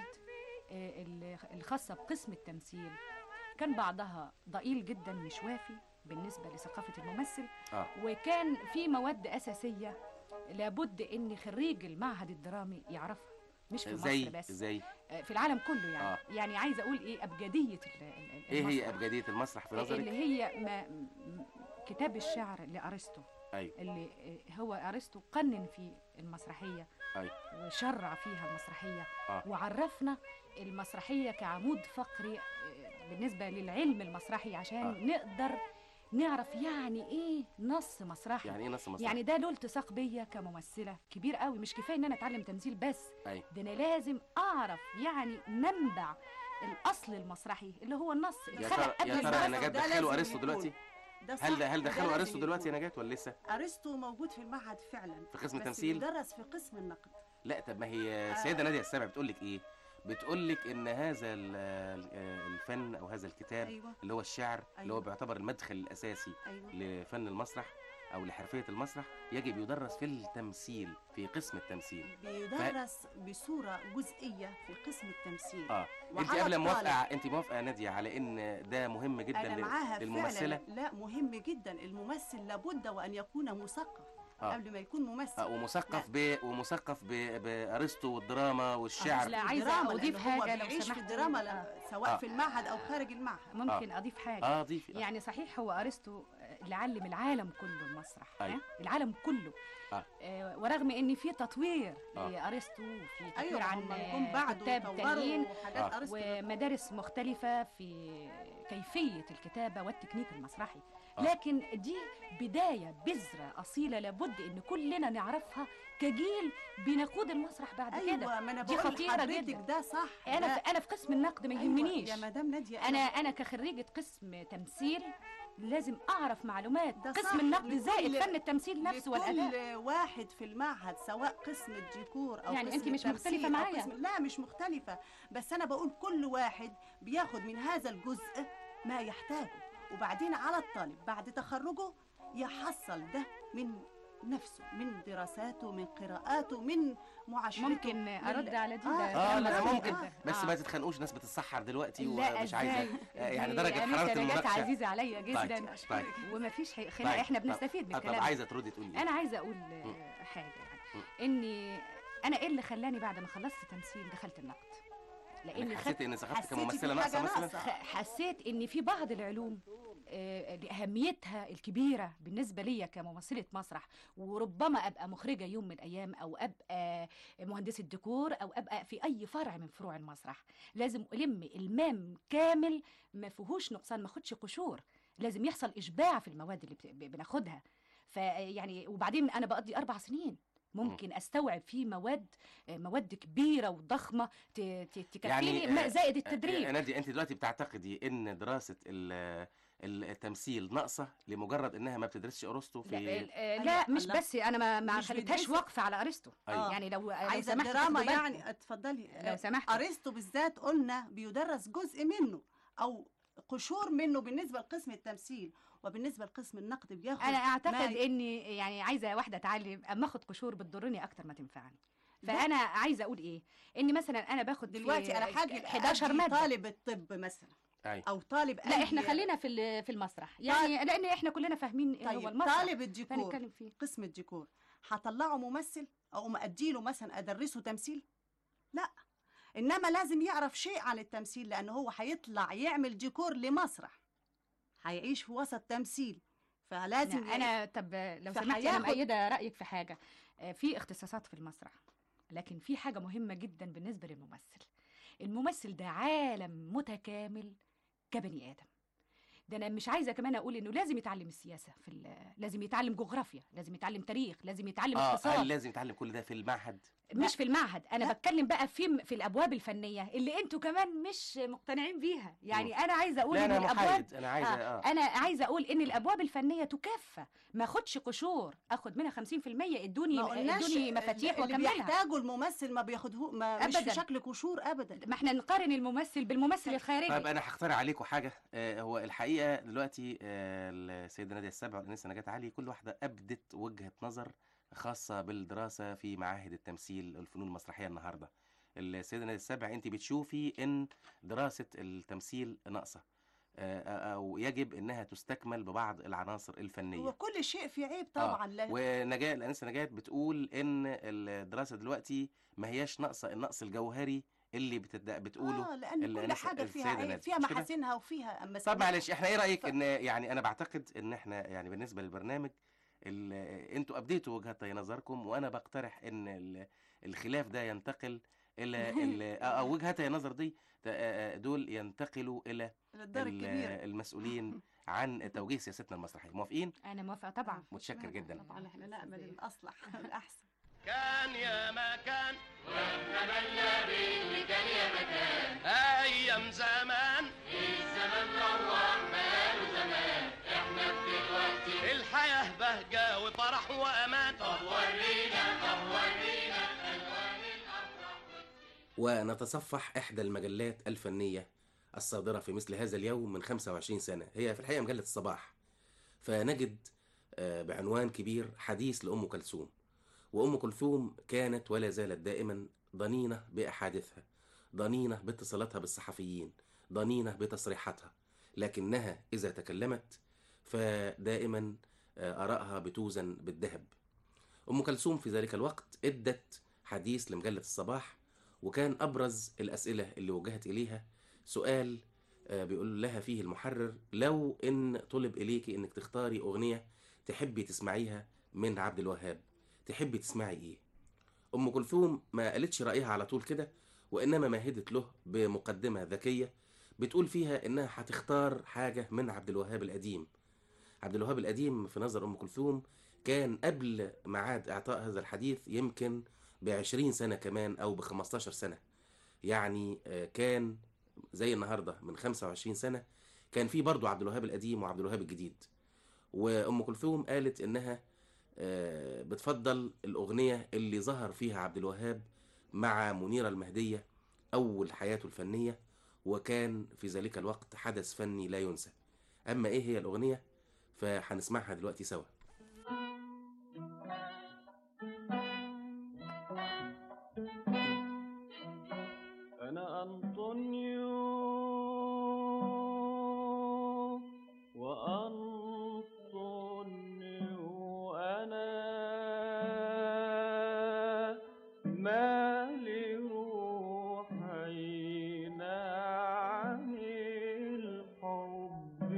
[SPEAKER 13] آه، ال- الخاصه بقسم التمثيل كان بعضها ضئيل جدا مش وافي بالنسبه لثقافه الممثل
[SPEAKER 10] اه
[SPEAKER 13] وكان في مواد اساسيه لابد ان خريج المعهد الدرامي يعرفها مش في
[SPEAKER 10] زي
[SPEAKER 13] مصر بس
[SPEAKER 10] زي
[SPEAKER 13] آه، في العالم كله يعني
[SPEAKER 10] آه.
[SPEAKER 13] آه. يعني عايزه اقول ايه ابجديه ال- ال-
[SPEAKER 10] ايه هي
[SPEAKER 13] المسرح.
[SPEAKER 10] ابجديه المسرح في
[SPEAKER 13] اللي
[SPEAKER 10] نظرك
[SPEAKER 13] هي ما م- كتاب الشعر لارسطو
[SPEAKER 10] ايوه
[SPEAKER 13] اللي آه، هو ارسطو قنن في المسرحيه
[SPEAKER 10] ايوه
[SPEAKER 13] وشرع فيها المسرحيه
[SPEAKER 10] آه.
[SPEAKER 13] وعرفنا المسرحيه كعمود فقري آه، بالنسبه للعلم المسرحي عشان
[SPEAKER 10] آه.
[SPEAKER 13] نقدر نعرف يعني ايه نص مسرحي
[SPEAKER 10] يعني ايه نص مسرح
[SPEAKER 13] يعني ده له التصاق بيا كممثله كبير قوي مش كفايه ان انا اتعلم تمثيل بس
[SPEAKER 10] ايوه
[SPEAKER 13] ده انا لازم اعرف يعني منبع الاصل المسرحي اللي هو النص
[SPEAKER 10] يا
[SPEAKER 13] الخلق
[SPEAKER 10] ترى
[SPEAKER 13] قبل
[SPEAKER 10] يا ترى
[SPEAKER 13] المسرح.
[SPEAKER 10] انا جت
[SPEAKER 11] ده
[SPEAKER 10] دخلوا
[SPEAKER 11] لازم
[SPEAKER 10] ارسطو
[SPEAKER 11] يكون.
[SPEAKER 10] دلوقتي
[SPEAKER 11] ده
[SPEAKER 10] هل ده
[SPEAKER 11] صح،
[SPEAKER 10] هل
[SPEAKER 11] ده
[SPEAKER 10] دخلوا
[SPEAKER 11] لازم
[SPEAKER 10] ارسطو دلوقتي
[SPEAKER 11] يكون.
[SPEAKER 10] يا نجاة ولا لسه
[SPEAKER 11] ارسطو موجود في المعهد فعلا
[SPEAKER 10] في قسم
[SPEAKER 11] بس
[SPEAKER 10] التمثيل؟
[SPEAKER 11] بيدرس في قسم النقد
[SPEAKER 10] لا طب ما هي السيده ناديه السابع بتقول لك ايه بتقول لك ان هذا ال- ال- الفن او هذا الكتاب
[SPEAKER 11] أيوة.
[SPEAKER 10] اللي هو الشعر اللي هو
[SPEAKER 11] أيوة.
[SPEAKER 10] بيعتبر المدخل الاساسي
[SPEAKER 11] أيوة.
[SPEAKER 10] لفن المسرح او لحرفيه المسرح يجب يدرس في التمثيل في قسم التمثيل
[SPEAKER 11] بيدرس بصوره جزئيه في قسم التمثيل
[SPEAKER 10] اه انت
[SPEAKER 11] وعلى
[SPEAKER 10] قبل
[SPEAKER 11] الطالب.
[SPEAKER 10] موافقه انت موافقه يا ناديه على ان ده مهم جدا
[SPEAKER 11] انا
[SPEAKER 10] لل-
[SPEAKER 11] معاها
[SPEAKER 10] للممثله
[SPEAKER 11] فعلا لا مهم جدا الممثل لابد وان يكون مثقف
[SPEAKER 10] آه.
[SPEAKER 11] قبل ما يكون ممثل
[SPEAKER 10] آه ومثقف ب ومثقف ب- بارسطو والدراما والشعر
[SPEAKER 13] لا، عايزة
[SPEAKER 11] الدراما،
[SPEAKER 13] أضيف
[SPEAKER 11] لأن هو
[SPEAKER 13] حاجة لو
[SPEAKER 11] بيعيش في
[SPEAKER 13] سمحت.
[SPEAKER 11] الدراما لا-
[SPEAKER 13] آه.
[SPEAKER 11] سواء
[SPEAKER 10] آه.
[SPEAKER 11] في المعهد او خارج المعهد
[SPEAKER 13] ممكن اضيف حاجه
[SPEAKER 10] اه ضيفي آه.
[SPEAKER 13] يعني صحيح هو ارسطو آه، اللي علم العالم كله المسرح
[SPEAKER 10] أيوة.
[SPEAKER 13] آه؟ العالم كله
[SPEAKER 10] آه.
[SPEAKER 13] آه ورغم ان في تطوير
[SPEAKER 10] آه.
[SPEAKER 13] لارسطو وفي تطوير
[SPEAKER 11] أيوة،
[SPEAKER 13] عن
[SPEAKER 11] هم
[SPEAKER 13] آه،
[SPEAKER 11] جم بعده
[SPEAKER 13] كتاب
[SPEAKER 11] وطوروا
[SPEAKER 13] تانيين
[SPEAKER 11] حاجات
[SPEAKER 10] آه.
[SPEAKER 11] أرسطو
[SPEAKER 13] ومدارس مختلفة في كيفية الكتابة والتكنيك المسرحي
[SPEAKER 10] آه.
[SPEAKER 13] لكن دي بداية بذرة أصيلة لابد إن كلنا نعرفها كجيل بنقود المسرح بعد
[SPEAKER 11] ايوه
[SPEAKER 13] كده
[SPEAKER 11] ما انا
[SPEAKER 13] دي
[SPEAKER 11] بقول
[SPEAKER 13] خطيرة
[SPEAKER 11] لحضرتك
[SPEAKER 13] جدا
[SPEAKER 11] ده صح
[SPEAKER 13] أنا
[SPEAKER 11] ده
[SPEAKER 13] في أنا في قسم النقد ما
[SPEAKER 11] أيوة،
[SPEAKER 13] يهمنيش
[SPEAKER 11] يا مدام ناديه
[SPEAKER 13] أنا أنا كخريجة قسم تمثيل لازم أعرف معلومات
[SPEAKER 11] ده
[SPEAKER 13] قسم
[SPEAKER 11] صح
[SPEAKER 13] النقد زائد
[SPEAKER 11] لكل-
[SPEAKER 13] فن التمثيل نفسه والأداء
[SPEAKER 11] لكل واحد في المعهد سواء قسم الديكور او
[SPEAKER 13] يعني
[SPEAKER 11] قسم
[SPEAKER 13] أنت مش
[SPEAKER 11] التمثيل
[SPEAKER 13] مختلفة
[SPEAKER 11] أو
[SPEAKER 13] معايا.
[SPEAKER 11] قسم... لا مش مختلفة بس أنا بقول كل واحد بياخد من هذا الجزء ما يحتاجه وبعدين على الطالب بعد تخرجه يحصل ده من نفسه من دراساته من قراءاته من معاشرته
[SPEAKER 13] ممكن
[SPEAKER 11] من-
[SPEAKER 13] أرد على دي؟ ده
[SPEAKER 10] اه
[SPEAKER 13] كلام
[SPEAKER 10] لا
[SPEAKER 13] مظبوط
[SPEAKER 10] ممكن
[SPEAKER 13] جدا.
[SPEAKER 10] بس
[SPEAKER 13] آه.
[SPEAKER 10] ما تتخانقوش ناس بتتسحر دلوقتي
[SPEAKER 13] لا
[SPEAKER 10] ومش عايزه
[SPEAKER 13] ازاي
[SPEAKER 10] آه، يعني
[SPEAKER 13] دي
[SPEAKER 10] درجه
[SPEAKER 13] أنسة
[SPEAKER 10] حراره
[SPEAKER 13] نجاة
[SPEAKER 10] المناقشه
[SPEAKER 13] عزيزة عليا جدا
[SPEAKER 10] طيب طيب
[SPEAKER 13] وما فيش حي... خناقه
[SPEAKER 10] طيب.
[SPEAKER 13] احنا
[SPEAKER 10] طب-
[SPEAKER 13] بنستفيد من
[SPEAKER 10] طب
[SPEAKER 13] الكلام
[SPEAKER 10] عايزه تردي تقولي إيه؟
[SPEAKER 13] انا عايزه اقول آه، حاجه يعني اني انا ايه اللي خلاني بعد ما خلصت تمثيل دخلت النقد
[SPEAKER 10] إنك
[SPEAKER 13] خدت-
[SPEAKER 10] حسيتي ان ثقافتك
[SPEAKER 11] حسيتي
[SPEAKER 10] كممثله
[SPEAKER 11] في
[SPEAKER 10] ناقصه
[SPEAKER 11] حاجة
[SPEAKER 10] مثلا
[SPEAKER 11] ناقصة.
[SPEAKER 13] خ- حسيت ان في بعض العلوم آه، لاهميتها الكبيره بالنسبه لي كممثله مسرح وربما ابقى مخرجه يوم من الايام او ابقى مهندسه ديكور او ابقى في اي فرع من فروع المسرح لازم الم المام كامل ما فيهوش نقصان ما اخدش قشور لازم يحصل اشباع في المواد اللي بت- ب- بناخدها فيعني وبعدين انا بقضي اربع سنين ممكن استوعب فيه مواد آه، مواد كبيره وضخمه ت- ت- تكفيني ما-
[SPEAKER 10] آه،
[SPEAKER 13] زائد
[SPEAKER 10] آه،
[SPEAKER 13] التدريب
[SPEAKER 10] يا نادي انت دلوقتي بتعتقدي ان دراسه ال- التمثيل ناقصه لمجرد انها ما بتدرسش ارسطو
[SPEAKER 13] لا,
[SPEAKER 10] في
[SPEAKER 13] آه، لا مش
[SPEAKER 11] الله.
[SPEAKER 13] بس انا ما ما
[SPEAKER 11] مش
[SPEAKER 13] خليتهاش
[SPEAKER 11] بيدرسوا.
[SPEAKER 13] وقفه على ارسطو
[SPEAKER 10] أيوة.
[SPEAKER 13] يعني لو لو
[SPEAKER 11] عايزه
[SPEAKER 13] سمحت
[SPEAKER 11] الدراما
[SPEAKER 13] تاخدوا بالكم.
[SPEAKER 11] يعني اتفضلي
[SPEAKER 13] لو سمحت
[SPEAKER 11] ارسطو بالذات قلنا بيدرس جزء منه او قشور منه بالنسبه لقسم التمثيل وبالنسبه لقسم النقد بياخد
[SPEAKER 13] انا اعتقد
[SPEAKER 11] ما ي-
[SPEAKER 13] اني يعني عايزه واحده اتعلم اما اخد قشور بتضرني اكتر ما تنفعني فانا عايزه اقول ايه اني مثلا انا باخد في
[SPEAKER 11] دلوقتي انا حاجه
[SPEAKER 13] 11 ماده
[SPEAKER 11] طالب الطب مثلا
[SPEAKER 10] أي.
[SPEAKER 11] او طالب
[SPEAKER 13] لا
[SPEAKER 11] أي-
[SPEAKER 13] احنا خلينا في ال- في المسرح يعني لان احنا كلنا فاهمين ايه هو
[SPEAKER 11] طيب
[SPEAKER 13] المسرح
[SPEAKER 11] طالب الديكور
[SPEAKER 13] فنتكلم فيه
[SPEAKER 11] قسم الديكور هطلعه ممثل او ما اديله مثلا ادرسه تمثيل لا انما لازم يعرف شيء عن التمثيل لان هو هيطلع يعمل ديكور لمسرح هيعيش في وسط تمثيل فلازم
[SPEAKER 13] لا، انا طب لو
[SPEAKER 11] فهياخد-
[SPEAKER 13] سمحتي انا مؤيده رايك في حاجه آه، في اختصاصات في المسرح لكن في حاجه مهمه جدا بالنسبه للممثل الممثل ده عالم متكامل كبني ادم ده انا مش عايزه كمان اقول انه لازم يتعلم السياسه في ال- لازم يتعلم جغرافيا لازم يتعلم تاريخ لازم يتعلم
[SPEAKER 10] اه
[SPEAKER 13] اقتصاد
[SPEAKER 10] هل لازم يتعلم كل ده في المعهد
[SPEAKER 13] مش في المعهد انا بتكلم بقى في في الابواب الفنيه اللي انتوا كمان مش مقتنعين بيها يعني انا عايزه اقول
[SPEAKER 10] لا،
[SPEAKER 13] ان
[SPEAKER 10] أنا
[SPEAKER 13] الابواب
[SPEAKER 10] محايد، أنا عايزة- آه.
[SPEAKER 13] انا عايزه اقول ان الابواب الفنيه تكافى ما اخدش قشور اخد منها 50% ادوني
[SPEAKER 11] ما قلناش
[SPEAKER 13] ادوني مفاتيح
[SPEAKER 11] اللي
[SPEAKER 13] واكملها
[SPEAKER 11] بيحتاجه الممثل ما بياخده ما مش في
[SPEAKER 13] أبداً.
[SPEAKER 11] شكل قشور ابدا
[SPEAKER 13] ما احنا نقارن الممثل بالممثل الخارجي
[SPEAKER 10] طيب انا هختار عليكم حاجه آه هو الحقيقه دلوقتي آه السيده ناديه السبع والانسه نجاة علي كل واحده ابدت وجهه نظر خاصه بالدراسه في معاهد التمثيل الفنون المسرحيه النهارده السيده ناديه السبع انت بتشوفي ان دراسه التمثيل ناقصه آه، او يجب انها تستكمل ببعض العناصر الفنيه
[SPEAKER 11] هو كل شيء فيه عيب
[SPEAKER 10] آه،
[SPEAKER 11] طبعا لا
[SPEAKER 10] ونجاة الانسه نجاة بتقول ان الدراسه دلوقتي ما هياش ناقصه النقص الجوهري اللي بتد... بتقوله
[SPEAKER 11] اه لان كل
[SPEAKER 10] الأنسة-
[SPEAKER 11] حاجه فيها
[SPEAKER 10] السيدة
[SPEAKER 11] عيب
[SPEAKER 10] نادية،
[SPEAKER 11] فيها
[SPEAKER 10] مش كده؟
[SPEAKER 11] محاسنها وفيها اما
[SPEAKER 10] طب معلش احنا ايه رايك ان يعني انا بعتقد ان احنا يعني بالنسبه للبرنامج ال- انتوا ابديتوا وجهه نظركم وانا بقترح ان ال- الخلاف ده ينتقل الى ال- او وجهه النظر دي ت- آه، دول ينتقلوا الى
[SPEAKER 11] للدار
[SPEAKER 10] ال-
[SPEAKER 11] الكبير.
[SPEAKER 10] المسؤولين عن توجيه سياستنا المسرحيه موافقين
[SPEAKER 13] انا موافقه طبعا
[SPEAKER 10] متشكر جدا
[SPEAKER 11] طبعا احنا نامل الاصلح الاحسن
[SPEAKER 8] كان يا ما كان واحنا مالنا باللي كان يا مكان ايام زمان الزمان روح ماله زمان احنا في دلوقتي الحياه بهجه وفرح وامان طب ورينا طب ورينا الوان الافراح
[SPEAKER 10] ونتصفح إحدى المجلات الفنية الصادرة في مثل هذا اليوم من 25 سنة هي في الحقيقة مجلة الصباح فنجد آه، بعنوان كبير حديث لأم كلثوم وأم كلثوم كانت ولا زالت دائما ضنينة بأحاديثها ضنينة باتصالاتها بالصحفيين ضنينة بتصريحاتها لكنها إذا تكلمت فدائما آه، آرائها بتوزن بالذهب أم كلثوم في ذلك الوقت ادت حديث لمجلة الصباح وكان أبرز الأسئلة اللي وجهت إليها سؤال آه، بيقول لها فيه المحرر لو إن طلب إليكي إنك تختاري أغنية تحبي تسمعيها من عبد الوهاب تحبي تسمعي إيه؟ أم كلثوم ما قالتش رأيها على طول كده وإنما مهدت له بمقدمة ذكية بتقول فيها إنها هتختار حاجة من عبد الوهاب القديم عبد الوهاب القديم في نظر أم كلثوم كان قبل ميعاد إعطاء هذا الحديث يمكن بعشرين سنة كمان أو بخمستاشر سنة يعني آه، كان زي النهاردة من خمسة وعشرين سنة كان في برضو عبد الوهاب القديم وعبد الوهاب الجديد وأم كلثوم قالت إنها آه، بتفضل الأغنية اللي ظهر فيها عبد الوهاب مع منيرة المهدية أول حياته الفنية وكان في ذلك الوقت حدث فني لا ينسى أما إيه هي الأغنية فهنسمعها دلوقتي سوا
[SPEAKER 15] أنا أنطونيو وأنطونيو أنا مالي روحينا عن الحب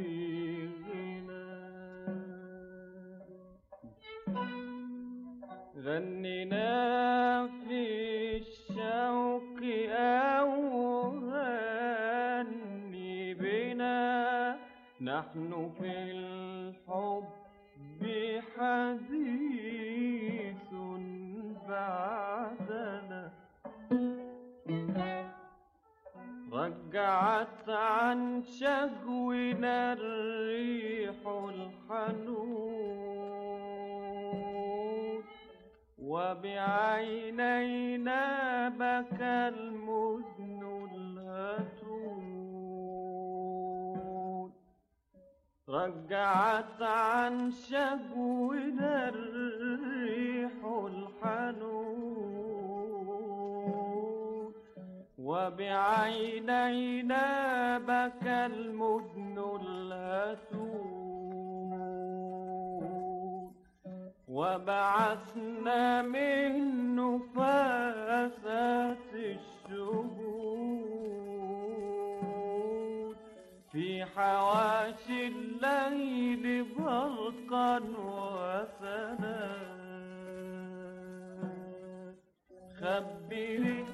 [SPEAKER 15] غنى غنينا في الشوق أو غني بنا نحن في الحب حديث بعدنا رجعت عن شهونا الريح الحنون وبعينينا بكى المذن الهتون رجعت عن شهونا الريح الحنون وبعينينا بكى المذن الهتون وبعثنا من نفاثات الشهود في حواشي الليل برقا وسنا خبري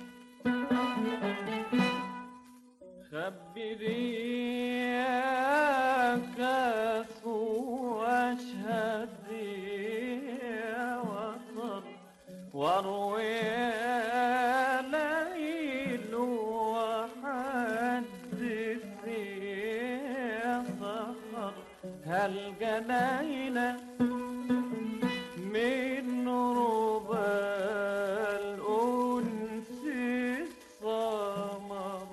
[SPEAKER 15] خبري يا كاس واشهد يا وطن واروي يا الجناين من ربى الأنس الثمر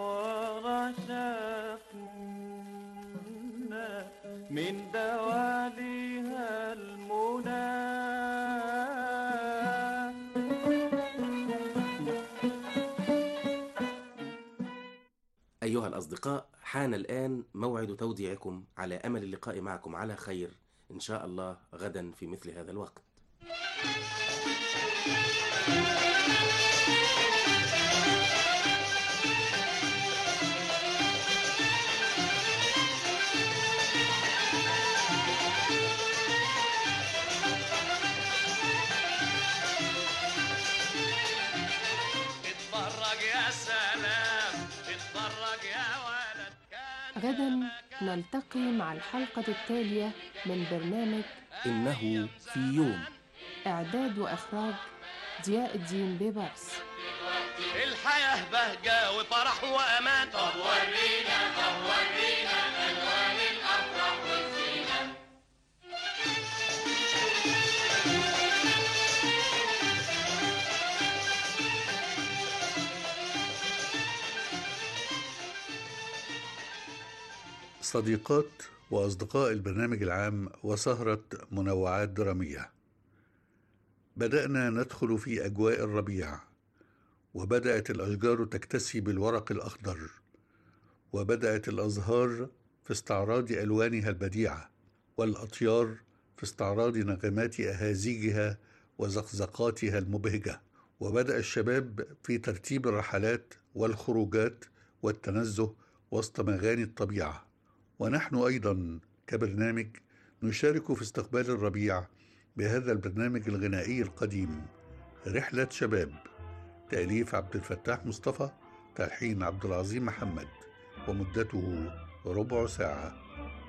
[SPEAKER 15] ورشقنا من دواليها المنى
[SPEAKER 10] أيها الأصدقاء حان الآن موعد توديعكم على أمل اللقاء معكم على خير إن شاء الله غدا في مثل هذا الوقت
[SPEAKER 8] اتفرج يا سلام اتفرج يا ولد
[SPEAKER 16] غدا نلتقي مع الحلقة التالية من برنامج
[SPEAKER 10] إنه في يوم
[SPEAKER 16] إعداد وإخراج ضياء الدين بيبرس
[SPEAKER 8] الحياة بهجة وفرح وأمان طب ورينا طب ورينا ألوان الأفراح والزينة
[SPEAKER 3] صديقات وأصدقاء البرنامج العام وسهرة منوعات درامية بدأنا ندخل في أجواء الربيع وبدأت الأشجار تكتسي بالورق الأخضر وبدأت الأزهار في استعراض ألوانها البديعة والأطيار في استعراض نغمات أهازيجها وزقزقاتها المبهجة وبدأ الشباب في ترتيب الرحلات والخروجات والتنزه وسط مغاني الطبيعة ونحن أيضا كبرنامج نشارك في استقبال الربيع بهذا البرنامج الغنائي القديم رحلة شباب تأليف عبد الفتاح مصطفى تلحين عبد العظيم محمد ومدته ربع ساعة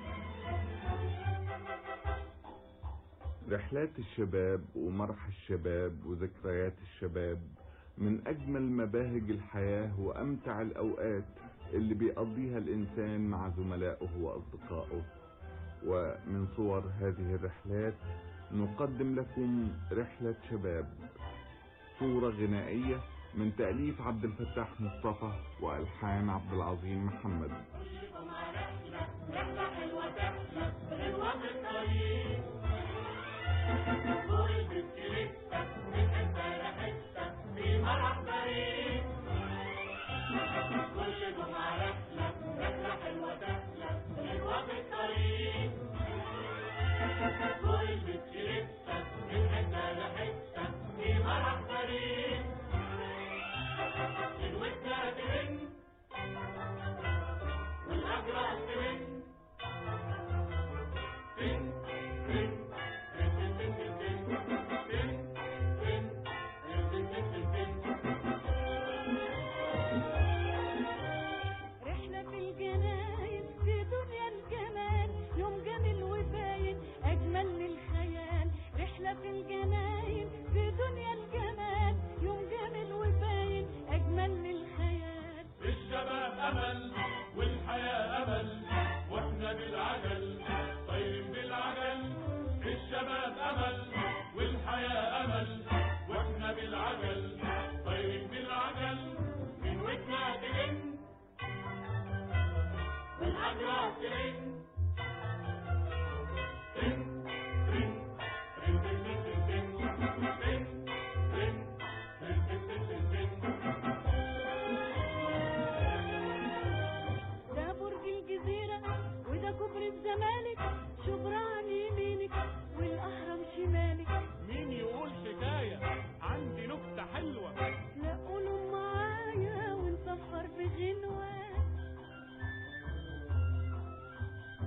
[SPEAKER 17] رحلات الشباب ومرح الشباب وذكريات الشباب من أجمل مباهج الحياة وأمتع الأوقات اللي بيقضيها الإنسان مع زملائه وأصدقائه ومن صور هذه الرحلات نقدم لكم رحلة شباب صورة غنائية من تأليف عبد الفتاح مصطفى وألحان عبد العظيم محمد
[SPEAKER 15] رحلة حلوة تحلى حلوة في الطريق فوق البسكليتة من حتة لحتة في مرح بريء كل جمعة رحلة رحلة حلوة تحلى حلوة في الطريق فوق البسكليتة من حتة لحتة في مرح بريء الودة ترن والأجرة ترن
[SPEAKER 6] رحلة في الجناين في دنيا الجمال يوم جميل وباين أجمل من الخيال رحلة في الجناين في دنيا الجمال يوم جميل وباين أجمل من الخيال
[SPEAKER 15] الشباب أمل والحياة أمل وإحنا بالعجل طايرين بالعجل الشباب أمل والحياة أمل وإحنا بالعجل طايرين بالعجل من ودنا تلم والأجرة تلم
[SPEAKER 6] ده برج الجزيرة وده كوبري الزمالك شبرا عن يمينك والأهرم شمالك
[SPEAKER 15] مين يقول حكاية عندي نكتة حلوة
[SPEAKER 6] لا قولوا معايا ونسفر بغنوة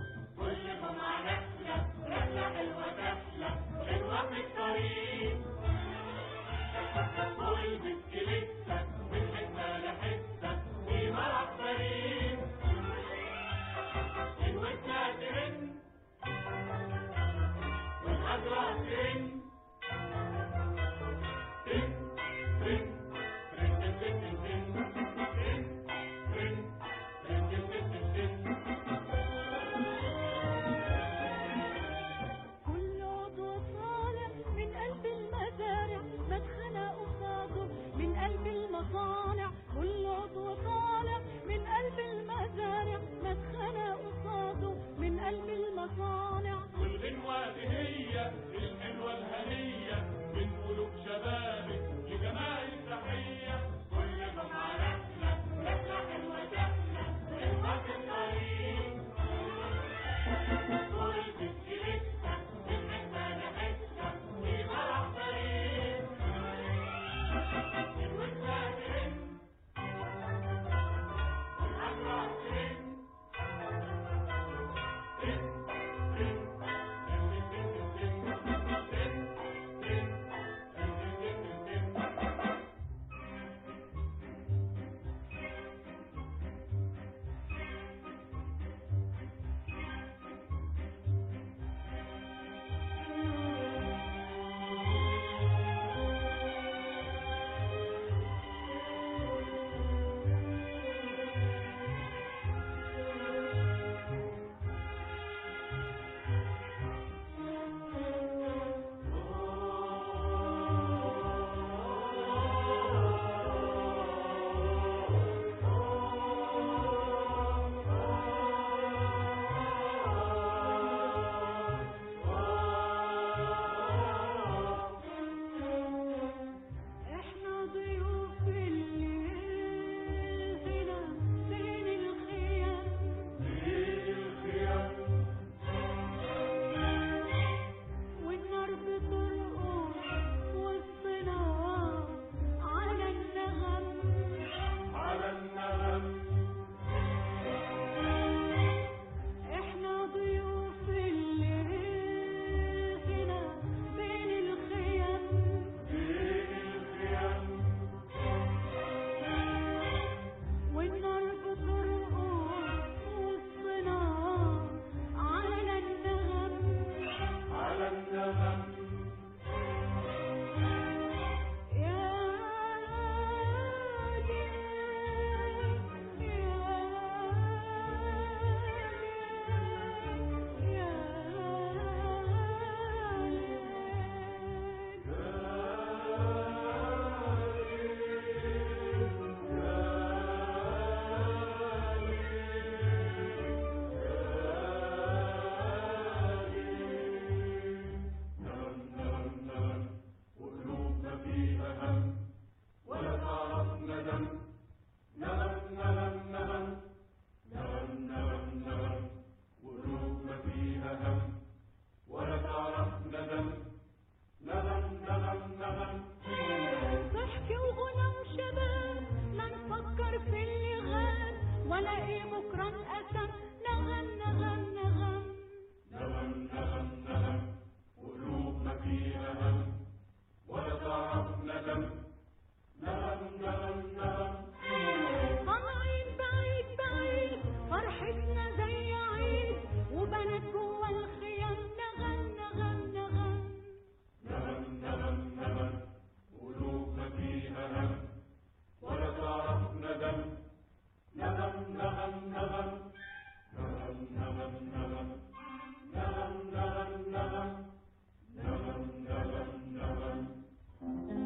[SPEAKER 15] نغم نغم نغم نغم نغم نغم قلوب ما فيها هم ولا تعرف ندم نغم نغم نغم
[SPEAKER 6] ضحك وغنى وشباب ما نفكر في اللي غاب ولا ايه بكره انقسم نغم نغم نغم
[SPEAKER 15] نغم نغم نغم قلوب ما فيها هم ولا تعرف ندم نغم نغم نغم
[SPEAKER 6] طالعين بعيد بعيد فرحتنا زي عيد وبنات جوا الخيام نغم نغم نغم
[SPEAKER 15] نغم نغم نغم قلوب ما فيها هم ولا تعرف ندم نغم نغم نغم نغم نغم نغم نغم نغم نغم نغم نغم نغم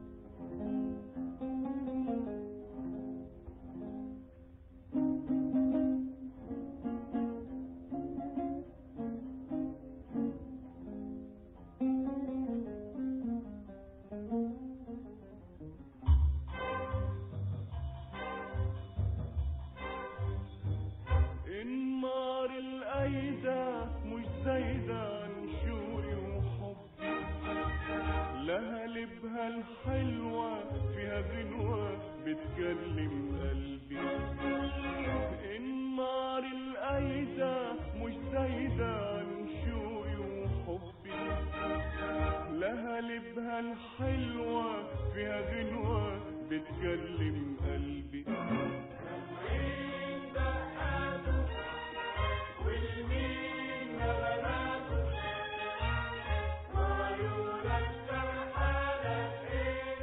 [SPEAKER 15] النار الأيدة مش زايدة عن شوقي وحبي لها لبها الحلوة فيها غنوة بتكلم قلبي النار الأيدة مش زايدة عن شوقي وحبي لها لبها الحلوة فيها غنوة بتكلم قلبي والمين نغماته وعيونك سرحانة ايه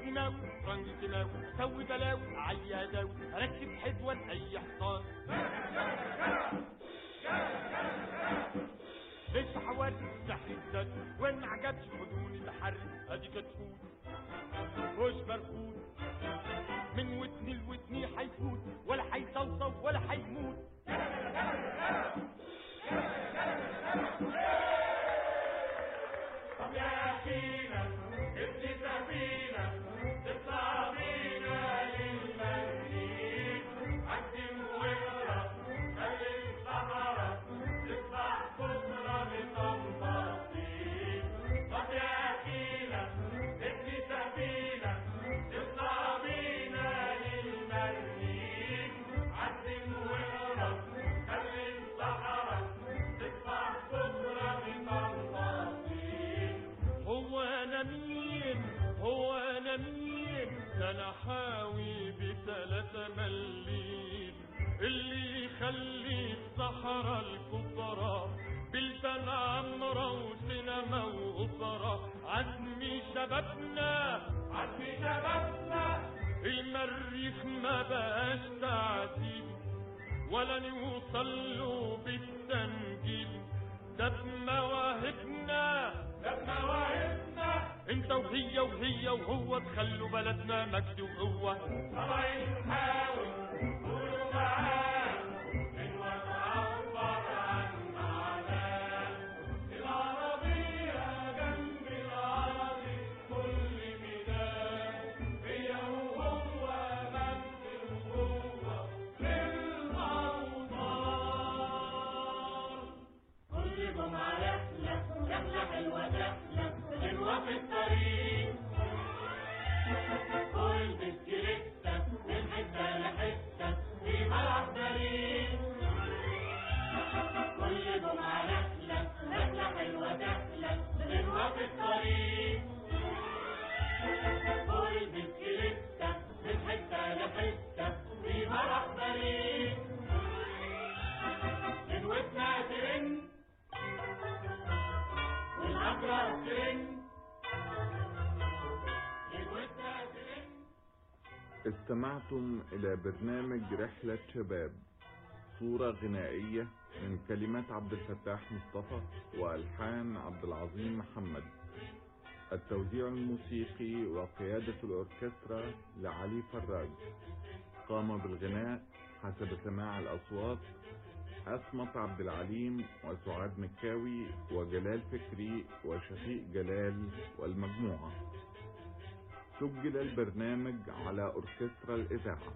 [SPEAKER 15] سماوي رنج سماوي سوي بلاوي عليا داوي ركب حدوة اي حصان ليش حوادث تحت الزاد وين ما عجبش خدوني بحر ادي كتفوت وش برفوت من ودني لودني حيفوت ولا حيصوصو ولا حيموت طب يا اخينا ابن سفينة تطلع بينا للمدينة قدم واقرا خلي الصحراء تصبح بكرة بتنبسطين طب يا اخينا ابن سفينة تطلع بينا للمدينة قدم واقرا خلي الصحراء تصبح بكرة بتنبسطين هو انا مين هو انا مين ده انا حاوي بثلاثة مليم اللي يخلي الصحراء الكبرى بلدان عمرة وسينما وأوبرا عزمي شبابنا عزمي شبابنا المريخ ما بقاش تعذيب ولا نوصل له بالتنجيل ده بمواهبنا ده بمواهبنا انت وهي وهي وهو تخلوا بلدنا مجد وقوة طبعا نحاول قولوا معاه من ونعبر عن معناه العربية جنب العربي كل ميدان هي وهو مجد وقوة للأوطان كل جمعة رحلة رحلة حلوة رحلة حلوة في الطريق كل بسكليتة من حتة لحتة في ملعب بريء كل جمعة رحلة رحلة حلوة رحلة حلوة في الطريق كل بسكليتة من حتة لحتة في ملعب بريء من ودنا ترن والأبرار ترن من ودنا ترن
[SPEAKER 17] استمعتم إلى برنامج رحلة شباب صورة غنائية من كلمات عبد الفتاح مصطفى وألحان عبد العظيم محمد التوزيع الموسيقي وقيادة الأوركسترا لعلي فراج قام بالغناء حسب سماع الأصوات أسمط عبد العليم وسعاد مكاوي وجلال فكري وشفيق جلال والمجموعة سجل البرنامج على أوركسترا الإذاعة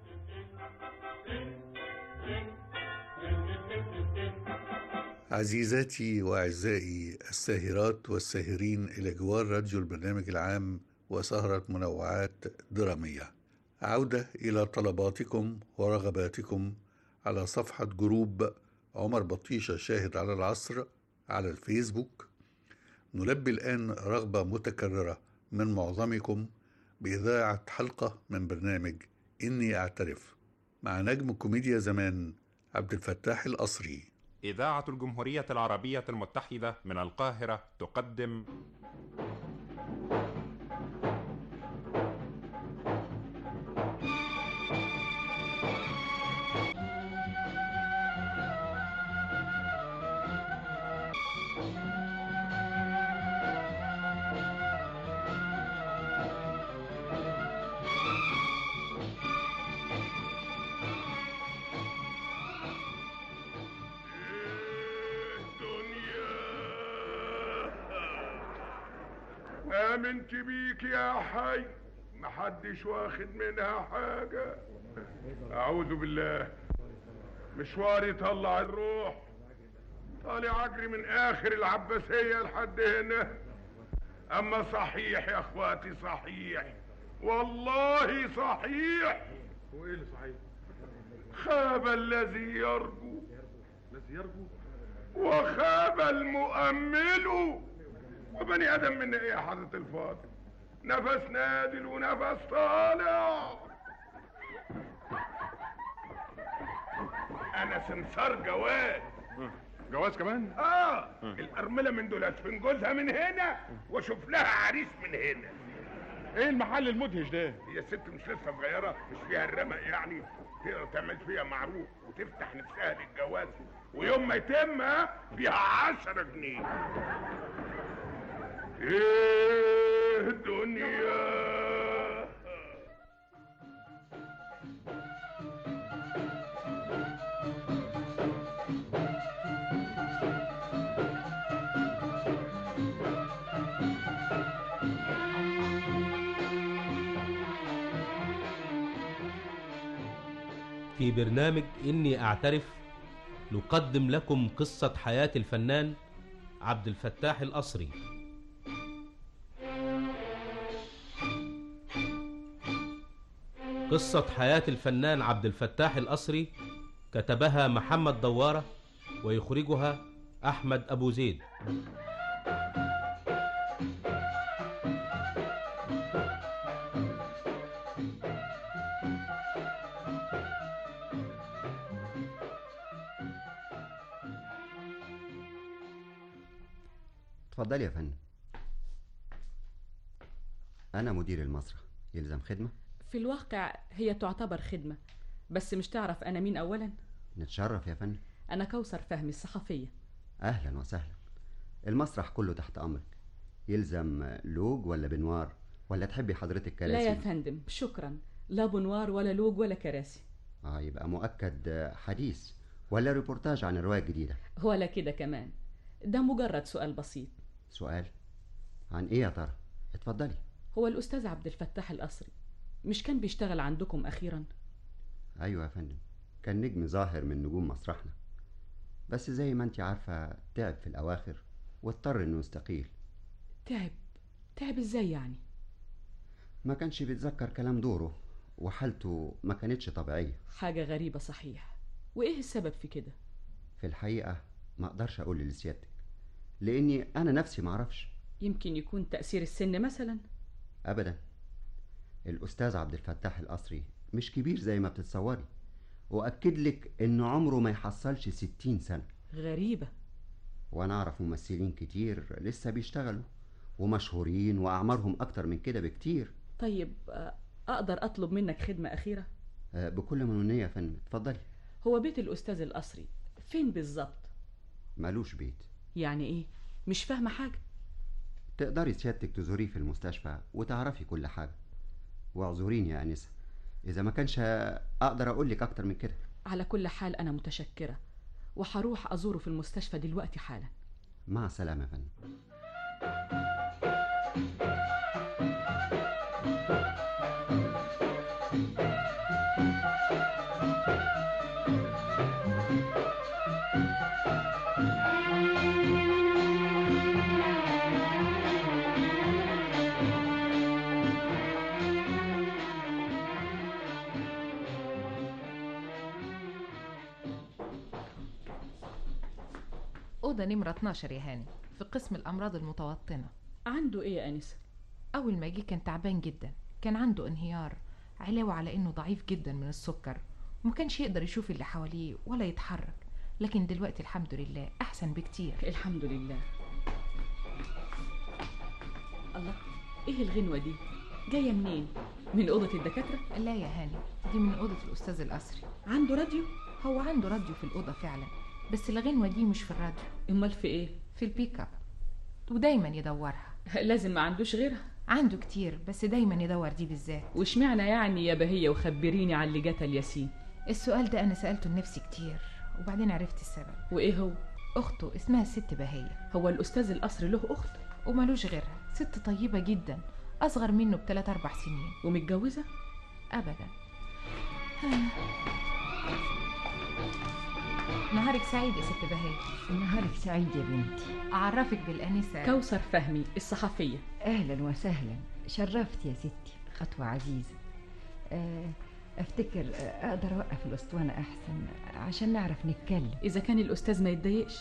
[SPEAKER 3] عزيزاتي وأعزائي الساهرات والساهرين إلى جوار راديو البرنامج العام وسهرة منوعات درامية عودة إلى طلباتكم ورغباتكم على صفحة جروب عمر بطيشة شاهد على العصر على الفيسبوك نلبي الآن رغبة متكررة من معظمكم بإذاعة حلقة من برنامج إني أعترف مع نجم كوميديا زمان عبد الفتاح القصري
[SPEAKER 18] إذاعة الجمهورية العربية المتحدة من القاهرة تقدم
[SPEAKER 19] آمنت بيك يا حي محدش واخد منها حاجة أعوذ بالله مشواري طلع الروح طالع أجري من آخر العباسية لحد هنا أما صحيح يا أخواتي صحيح والله صحيح
[SPEAKER 20] هو ايه اللي صحيح؟
[SPEAKER 19] خاب الذي يرجو
[SPEAKER 20] الذي يرجو
[SPEAKER 19] وخاب المؤمل وبني ادم من ايه يا حضرة الفاضل نفس نادل ونفس طالع انا سمسار جواز
[SPEAKER 20] جواز كمان؟
[SPEAKER 19] اه الارمله من دول ادفن جوزها من هنا واشوف لها عريس من هنا
[SPEAKER 20] ايه المحل المدهش ده
[SPEAKER 19] هي الست مش لسه صغيره مش فيها الرمق يعني تقدر تعمل فيها معروف وتفتح نفسها للجواز ويوم ما يتم ها، فيها عشرة جنيه ايه الدنيا
[SPEAKER 21] في برنامج إني أعترف نقدم لكم قصة حياة الفنان عبد الفتاح الأصري قصة حياة الفنان عبد الفتاح الأصري كتبها محمد دوارة ويخرجها أحمد أبو زيد
[SPEAKER 22] اتفضلي يا فندم أنا مدير المسرح يلزم خدمة
[SPEAKER 23] في الواقع هي تعتبر خدمة بس مش تعرف أنا مين أولا
[SPEAKER 22] نتشرف يا فندم
[SPEAKER 23] أنا كوثر فهمي الصحفية
[SPEAKER 22] أهلا وسهلا المسرح كله تحت أمرك يلزم لوج ولا بنوار ولا تحبي حضرتك كراسي
[SPEAKER 23] لا يا فندم شكرا لا بنوار ولا لوج ولا كراسي
[SPEAKER 22] اه يبقى مؤكد حديث ولا ريبورتاج عن الرواية الجديدة
[SPEAKER 23] ولا كده كمان ده مجرد سؤال بسيط
[SPEAKER 22] سؤال عن ايه يا ترى اتفضلي
[SPEAKER 23] هو الأستاذ عبد الفتاح الأصري مش كان بيشتغل عندكم أخيرا
[SPEAKER 22] ايوه يا فندم كان نجم ظاهر من نجوم مسرحنا بس زي ما انت عارفة تعب في الأواخر واضطر انه يستقيل
[SPEAKER 23] تعب تعب ازاي يعني
[SPEAKER 22] ما كانش بيتذكر كلام دوره وحالته ما كانتش طبيعية
[SPEAKER 23] حاجة غريبة صحيح وإيه السبب في كده
[SPEAKER 22] في الحقيقة ما اقدرش اقول لسيادتك لاني انا نفسي ما اعرفش
[SPEAKER 23] يمكن يكون تأثير السن مثلا
[SPEAKER 22] ابدا الاستاذ عبد الفتاح القصري مش كبير زي ما بتتصوري واكد لك ان عمره ما يحصلش ستين سنة
[SPEAKER 23] غريبة
[SPEAKER 22] وانا اعرف ممثلين كتير لسه بيشتغلوا ومشهورين واعمارهم اكتر من كده بكتير
[SPEAKER 23] طيب آه، أقدر أطلب منك خدمة أخيرة
[SPEAKER 22] آه، بكل منونية يا فندم اتفضلي
[SPEAKER 23] هو بيت الأستاذ القصري فين بالظبط
[SPEAKER 22] مالوش بيت
[SPEAKER 23] يعني إيه مش فاهمة حاجة
[SPEAKER 22] تقدري سيادتك تزوريه في المستشفى وتعرفي كل حاجة واعذريني يا أنسة إذا ما كانش أقدر أقول لك أكتر من كده
[SPEAKER 23] على كل حال أنا متشكرة وهروح أزوره في المستشفى دلوقتي حالا
[SPEAKER 22] مع السلامة يا فندم
[SPEAKER 24] أوضة نمرة 12 يا هاني في قسم الأمراض المتوطنة
[SPEAKER 23] عنده إيه يا أنسة؟
[SPEAKER 24] أول ما جه كان تعبان جدا كان عنده انهيار علاوة على إنه ضعيف جدا من السكر ومكانش يقدر يشوف اللي حواليه ولا يتحرك لكن دلوقتي الحمد لله أحسن بكتير
[SPEAKER 23] الحمد لله الله إيه الغنوة دي؟ جاية منين؟ من أوضة الدكاترة؟
[SPEAKER 24] لا يا هاني دي من أوضة الأستاذ القصري
[SPEAKER 23] عنده راديو؟
[SPEAKER 24] هو عنده راديو في الأوضة فعلا بس الغنوة دي مش في الراديو
[SPEAKER 23] أمال في إيه؟
[SPEAKER 24] في البيك اب ودايما يدورها
[SPEAKER 23] لازم ما عندوش غيرها
[SPEAKER 24] عنده كتير بس دايما يدور دي بالذات
[SPEAKER 23] واشمعنى يعني يا بهية وخبريني على اللي جات الياسين
[SPEAKER 24] السؤال ده أنا سألته لنفسي كتير وبعدين عرفت السبب
[SPEAKER 23] وإيه هو؟
[SPEAKER 24] أخته اسمها الست بهية
[SPEAKER 23] هو الأستاذ القصر له أخت
[SPEAKER 24] وملوش غيرها ست طيبة جدا أصغر منه بثلاث أربع سنين
[SPEAKER 23] ومتجوزة؟
[SPEAKER 24] أبدا نهارك سعيد يا ست بهاء
[SPEAKER 25] نهارك سعيد يا بنتي
[SPEAKER 24] أعرفك بالأنسة
[SPEAKER 23] كوثر فهمي الصحفية
[SPEAKER 25] أهلا وسهلا شرفت يا ستي خطوة عزيزة آه، أفتكر آه، أقدر أوقف الأسطوانة أحسن عشان نعرف نتكلم
[SPEAKER 23] إذا كان الأستاذ ما يتضايقش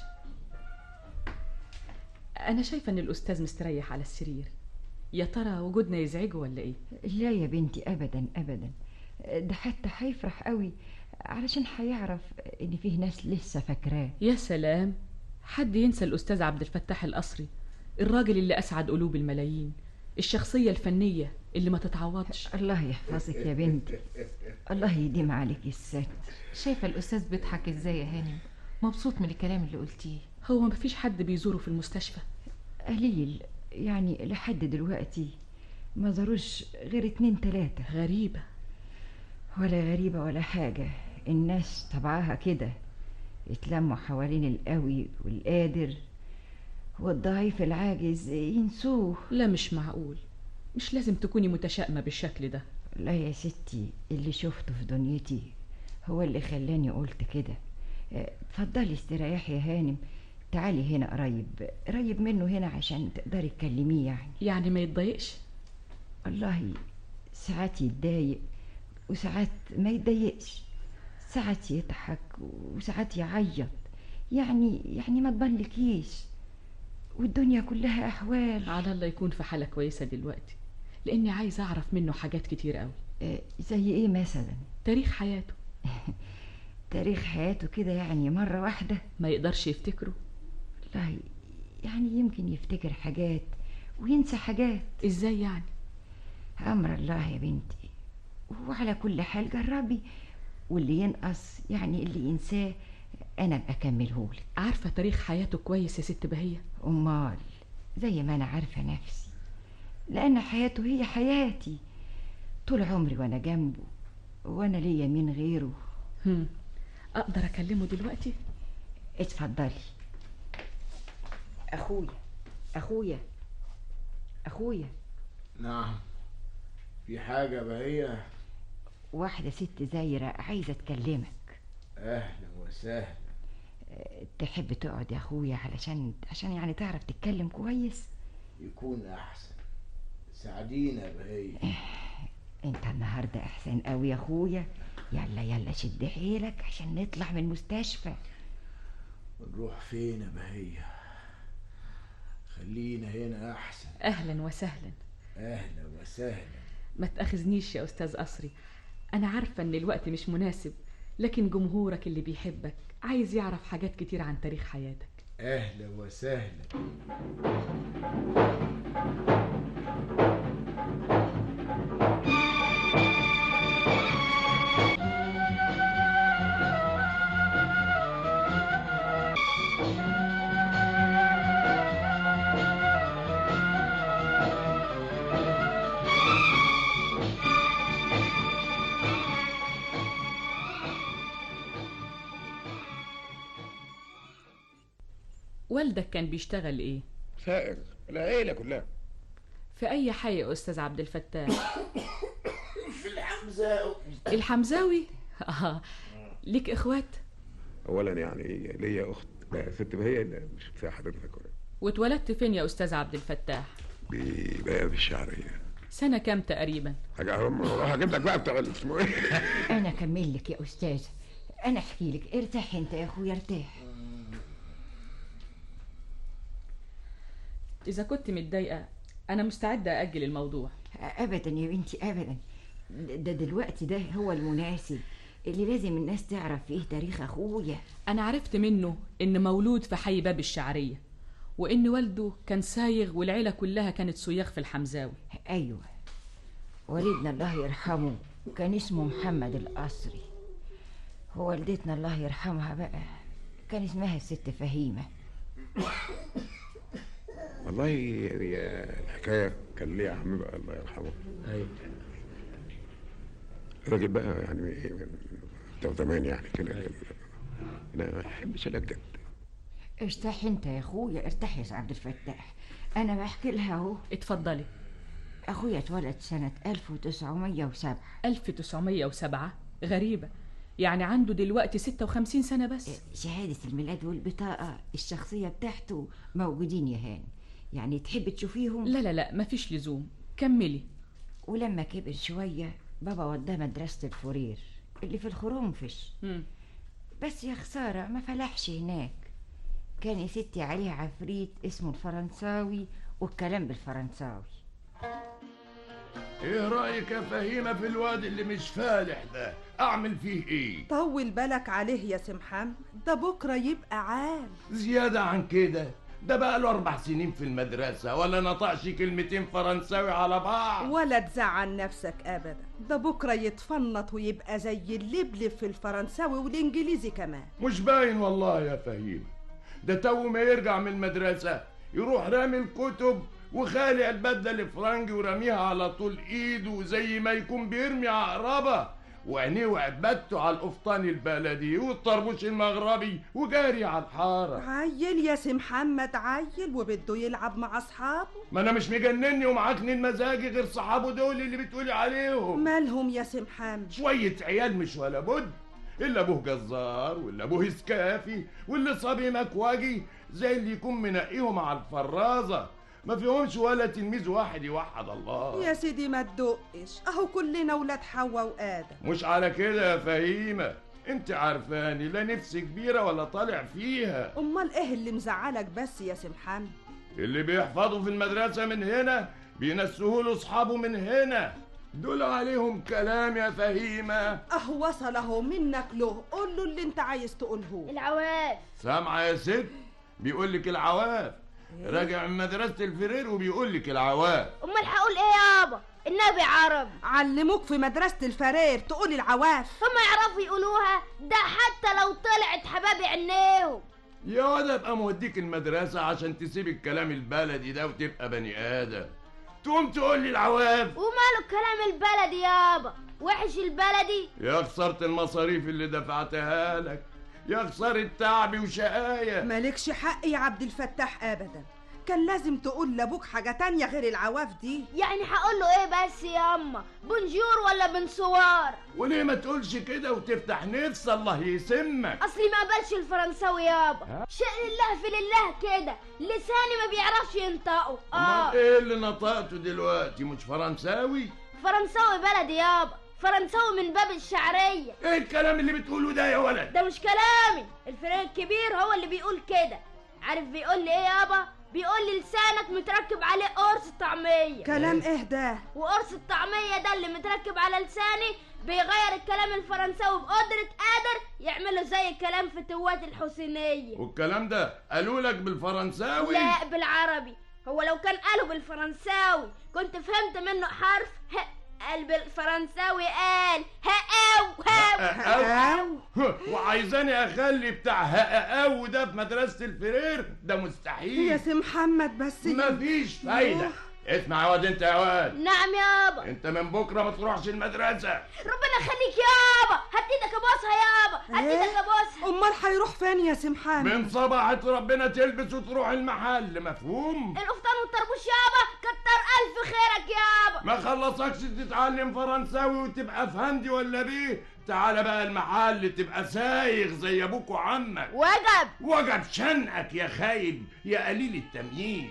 [SPEAKER 23] أنا شايفة إن الأستاذ مستريح على السرير يا ترى وجودنا يزعجه ولا إيه؟
[SPEAKER 25] لا يا بنتي أبدا أبدا ده حتى هيفرح قوي علشان هيعرف إن فيه ناس لسه فاكراه
[SPEAKER 23] يا سلام حد ينسى الأستاذ عبد الفتاح القصري الراجل اللي أسعد قلوب الملايين الشخصية الفنية اللي ما تتعوضش
[SPEAKER 25] الله يحفظك يا بنتي الله يديم عليك الستر
[SPEAKER 24] شايفة الأستاذ بيضحك ازاي يا هانم مبسوط من الكلام اللي قلتيه
[SPEAKER 23] هو مفيش حد بيزوره في المستشفى
[SPEAKER 25] قليل يعني لحد دلوقتي ما زاروش غير اتنين تلاتة
[SPEAKER 23] غريبة
[SPEAKER 25] ولا غريبة ولا حاجة الناس طبعها كده يتلموا حوالين القوي والقادر والضعيف العاجز ينسوه
[SPEAKER 23] لا مش معقول مش لازم تكوني متشائمة بالشكل ده
[SPEAKER 25] لا يا ستي اللي شفته في دنيتي هو اللي خلاني قلت كده اه، اتفضلي استريحي يا هانم تعالي هنا قريب قريب منه هنا عشان تقدري تكلميه يعني
[SPEAKER 23] يعني ما يتضايقش
[SPEAKER 25] والله ساعات يتضايق وساعات ما يتضايقش ساعات يضحك وساعات يعيط يعني يعني ما تبلكيش والدنيا كلها أحوال
[SPEAKER 23] على الله يكون في حالة كويسة دلوقتي لأني عايزة أعرف منه حاجات كتير قوي
[SPEAKER 25] اه، زي إيه مثلا
[SPEAKER 23] تاريخ حياته
[SPEAKER 25] تاريخ حياته كده يعني مرة واحدة
[SPEAKER 23] ما يقدرش يفتكره
[SPEAKER 25] والله يعني يمكن يفتكر حاجات وينسى حاجات
[SPEAKER 23] ازاي يعني
[SPEAKER 25] أمر الله يا بنتي وعلى كل حال جربي واللي ينقص يعني اللي ينساه أنا أبقى أكملهولك
[SPEAKER 23] عارفة تاريخ حياته كويس يا ست بهية
[SPEAKER 25] أمال زي ما أنا عارفة نفسي لأن حياته هي حياتي طول عمري وأنا جنبه وأنا ليا مين غيره
[SPEAKER 23] هم. أقدر أكلمه دلوقتي
[SPEAKER 25] اتفضلي أخويا أخويا أخويا
[SPEAKER 1] نعم في حاجة بهية
[SPEAKER 25] واحدة ست زايرة عايزة تكلمك
[SPEAKER 1] أهلا وسهلا
[SPEAKER 25] أه، تحب تقعد يا أخويا علشان عشان يعني تعرف تتكلم كويس
[SPEAKER 1] يكون أحسن ساعدينا بهية
[SPEAKER 25] انت النهاردة أحسن قوي يا أخويا يلا يلا شد حيلك عشان نطلع من المستشفى
[SPEAKER 1] ونروح فين يا بهية خلينا هنا أحسن
[SPEAKER 23] أهلا وسهلا
[SPEAKER 1] أهلا وسهلا
[SPEAKER 23] ما تأخذنيش يا أستاذ أصري أنا عارفة إن الوقت مش مناسب لكن جمهورك اللي بيحبك عايز يعرف حاجات كتير عن تاريخ حياتك
[SPEAKER 1] أهلا وسهلا
[SPEAKER 23] والدك كان بيشتغل إيه؟
[SPEAKER 19] سائق العيلة كلها
[SPEAKER 23] في أي حي يا أستاذ عبد الفتاح؟
[SPEAKER 1] في الحمزة
[SPEAKER 23] الحمزاوي؟ آه ليك إخوات؟
[SPEAKER 19] اولا يعني ليا اخت لا ست بهية اللي مش بتاع حضرتك ولا
[SPEAKER 23] واتولدت فين يا أستاذ عبد الفتاح؟
[SPEAKER 19] ببقى في الشعرية
[SPEAKER 23] سنة كام تقريبا؟
[SPEAKER 19] حاجة هم هجيب لك بقى بتاع اسمه ايه
[SPEAKER 25] أنا أكمل لك يا أستاذ أنا أحكي لك ارتاح أنت يا أخويا ارتاح
[SPEAKER 23] إذا كنت متضايقة أنا مستعدة أأجل الموضوع
[SPEAKER 25] أبدا يا بنتي أبدا ده دلوقتي ده هو المناسب اللي لازم الناس تعرف فيه تاريخ أخويا
[SPEAKER 23] أنا عرفت منه إن مولود في حي باب الشعرية وإن والده كان سايغ والعيلة كلها كانت سياغ في الحمزاوي
[SPEAKER 25] أيوة والدنا الله يرحمه كان اسمه محمد القصري ووالدتنا الله يرحمها بقى كان اسمها الست فهيمة
[SPEAKER 19] والله هي الحكاية كان ليه عم بقى الله يرحمه
[SPEAKER 1] أيوة
[SPEAKER 19] راجل بقى يعني ايه من بتوع زمان يعني كده انا ما بحبش الاجد
[SPEAKER 25] ارتاح انت يا اخويا ارتاح يا عبد الفتاح انا بحكي لها اهو
[SPEAKER 23] اتفضلي
[SPEAKER 25] اخويا اتولد سنة 1907
[SPEAKER 23] 1907 غريبة يعني عنده دلوقتي 56 سنة بس
[SPEAKER 25] شهادة الميلاد والبطاقة الشخصية بتاعته موجودين يا هان يعني تحب تشوفيهم
[SPEAKER 23] لا لا لا مفيش لزوم كملي
[SPEAKER 25] ولما كبر شوية بابا وداه مدرسة الفورير اللي في الخرنفش
[SPEAKER 23] مم.
[SPEAKER 25] بس يا خسارة ما فلحش هناك كان يا ستي عليه عفريت اسمه الفرنساوي والكلام بالفرنساوي
[SPEAKER 2] ايه رايك يا فهيمه في الواد اللي مش فالح ده اعمل فيه ايه
[SPEAKER 5] طول بالك عليه يا سمحان ده بكرة يبقى عال
[SPEAKER 2] زياده عن كده ده بقى له اربع سنين في المدرسه ولا نطقش كلمتين فرنساوي على بعض
[SPEAKER 4] ولا تزعل نفسك ابدا ده بكره يتفنط ويبقى زي اللبلب في الفرنساوي والانجليزي كمان
[SPEAKER 2] مش باين والله يا فهيم ده تو ما يرجع من المدرسة يروح رامي الكتب وخالع البدلة الفرنجي وراميها على طول ايده زي ما يكون بيرمي عقربة وعينيه وعبادته على القفطان البلدي والطربوش المغربي وجاري على الحارة
[SPEAKER 4] عيل يا سي محمد عيل وبده يلعب مع اصحابه
[SPEAKER 2] ما انا مش مجنني ومعكنين مزاجي غير صحابه دول اللي بتقولي عليهم
[SPEAKER 4] مالهم يا سي محمد
[SPEAKER 2] شوية عيال مش ولا بد إلا أبوه جزار ولا أبوه سكافي واللي صبي مكواجي زي اللي يكون منقيهم على الفرازة ما فيهمش ولا تلميذ واحد يوحد الله
[SPEAKER 4] يا سيدي ما تدقش اهو كلنا ولاد حواء وادم
[SPEAKER 2] مش على كده يا فهيمة انت عارفاني لا نفسي كبيرة ولا طالع فيها
[SPEAKER 4] امال ايه اللي مزعلك بس يا سي محمد
[SPEAKER 2] اللي بيحفظوا في المدرسة من هنا بينسوه له أصحابه من هنا دول عليهم كلام يا فهيمة
[SPEAKER 4] اه وصل اهو منك له قول له اللي انت عايز تقوله
[SPEAKER 5] العواف
[SPEAKER 2] سامعة يا ست بيقول لك العواف راجع من مدرسة الفرير وبيقول لك العواف
[SPEAKER 5] امال هقول ايه يابا النبي عربي
[SPEAKER 4] علموك في مدرسة الفرير تقول العواف
[SPEAKER 5] هم يعرفوا يقولوها ده حتى لو طلعت حبابي عينيهم
[SPEAKER 2] يا واد ابقى موديك المدرسة عشان تسيب الكلام البلدي ده وتبقى بني آدم تقوم تقول لي العواف
[SPEAKER 5] وماله الكلام البلدي يابا وحش البلدي
[SPEAKER 2] يا خسارة المصاريف اللي دفعتها لك يا خسارة تعبي وشقايا
[SPEAKER 4] مالكش حق يا عبد الفتاح ابدا كان لازم تقول لابوك حاجة تانية غير العواف دي
[SPEAKER 5] يعني هقول له ايه بس يا اما بونجور ولا بنسوار
[SPEAKER 2] وليه ما تقولش كده وتفتح نفس الله يسمك
[SPEAKER 5] اصلي ما قبلش الفرنساوي يابا
[SPEAKER 2] ها؟
[SPEAKER 5] شيء لله في لله كده لساني ما بيعرفش ينطقه اه
[SPEAKER 2] امال ايه اللي نطقته دلوقتي مش فرنساوي
[SPEAKER 5] فرنساوي بلدي يابا فرنساوي من باب الشعرية
[SPEAKER 2] ايه الكلام اللي بتقوله ده يا ولد
[SPEAKER 5] ده مش كلامي الفريق الكبير هو اللي بيقول كده عارف بيقول لي ايه يابا بيقول لي لسانك متركب عليه قرص طعمية
[SPEAKER 4] كلام ايه ده
[SPEAKER 5] وقرص الطعمية ده اللي متركب على لساني بيغير الكلام الفرنساوي بقدرة قادر يعمله زي الكلام في توات الحسينية
[SPEAKER 2] والكلام ده قالوا لك بالفرنساوي
[SPEAKER 5] لا بالعربي هو لو كان قاله بالفرنساوي كنت فهمت منه حرف ه قال بالفرنساوي قال هاو هاو
[SPEAKER 2] أو وعايزاني اخلي بتاع هقاو ده في مدرسة الفرير ده مستحيل
[SPEAKER 4] يا سي محمد بس
[SPEAKER 2] مفيش فايدة اسمع يا واد انت يا واد
[SPEAKER 5] نعم يابا
[SPEAKER 2] انت من بكرة ما تروحش المدرسة
[SPEAKER 5] ربنا يخليك يابا هات ايدك ابوسها يابا هات ايدك ابوسها
[SPEAKER 4] امال هيروح فين يا سي محمد
[SPEAKER 2] من صباحة ربنا تلبس وتروح المحل مفهوم
[SPEAKER 5] القفطان والطربوش يابا كتر الف خيرك يابا
[SPEAKER 2] ما خلصكش تتعلم فرنساوي وتبقى فهندي ولا بيه تعالى بقى المحل تبقى سايغ زي ابوك وعمك
[SPEAKER 5] وجب
[SPEAKER 2] وجب شنقك يا خايب يا قليل التمييز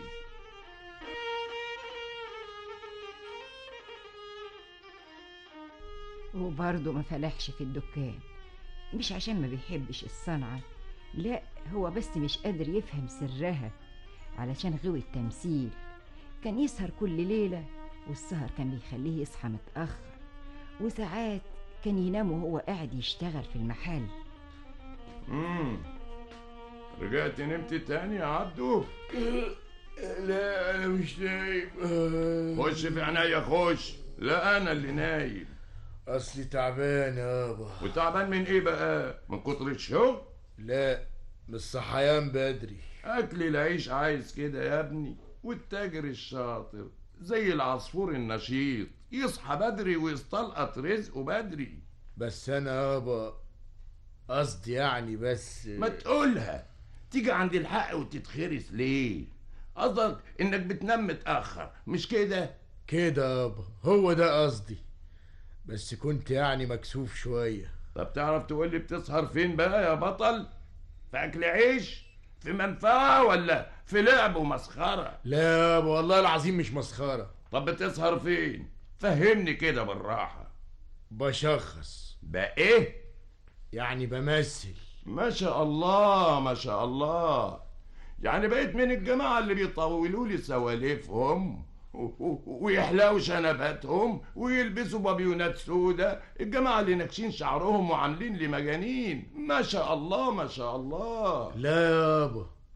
[SPEAKER 25] وبرضه ما فلحش في الدكان مش عشان ما بيحبش الصنعة لا هو بس مش قادر يفهم سرها علشان غوي التمثيل كان يسهر كل ليلة والسهر كان بيخليه يصحى متأخر وساعات كان ينام وهو قاعد يشتغل في المحل
[SPEAKER 2] امم رجعت نمت تاني يا عبدو
[SPEAKER 1] لا انا مش نايم
[SPEAKER 2] خش في عينيا خش لا انا اللي نايم
[SPEAKER 1] اصلي تعبان يابا
[SPEAKER 2] وتعبان من ايه بقى من كتر الشغل
[SPEAKER 1] لا من الصحيان بدري
[SPEAKER 2] اكل العيش عايز كده يا ابني والتاجر الشاطر زي العصفور النشيط يصحى بدري ويستلقط رزقه بدري
[SPEAKER 1] بس انا يابا قصدي يعني بس
[SPEAKER 2] ما تقولها تيجي عند الحق وتتخرس ليه قصدك انك بتنام متاخر مش كده
[SPEAKER 1] كده يابا هو ده قصدي بس كنت يعني مكسوف شوية
[SPEAKER 2] طب تعرف تقول لي بتسهر فين بقى يا بطل في اكل عيش في منفعه ولا في لعب ومسخره
[SPEAKER 1] لا يابا والله العظيم مش مسخرة
[SPEAKER 2] طب بتسهر فين فهمني كده بالراحه
[SPEAKER 1] بشخص
[SPEAKER 2] بقى ايه
[SPEAKER 1] يعني بمثل
[SPEAKER 2] ما شاء الله ما شاء الله يعني بقيت من الجماعة اللي بيطولوا لي سواليفهم و- و- ويحلقوا شنباتهم ويلبسوا بابيونات سودا الجماعة اللي ناكشين شعرهم وعاملين لي مجانين ما شاء الله ما شاء الله
[SPEAKER 1] لا يابا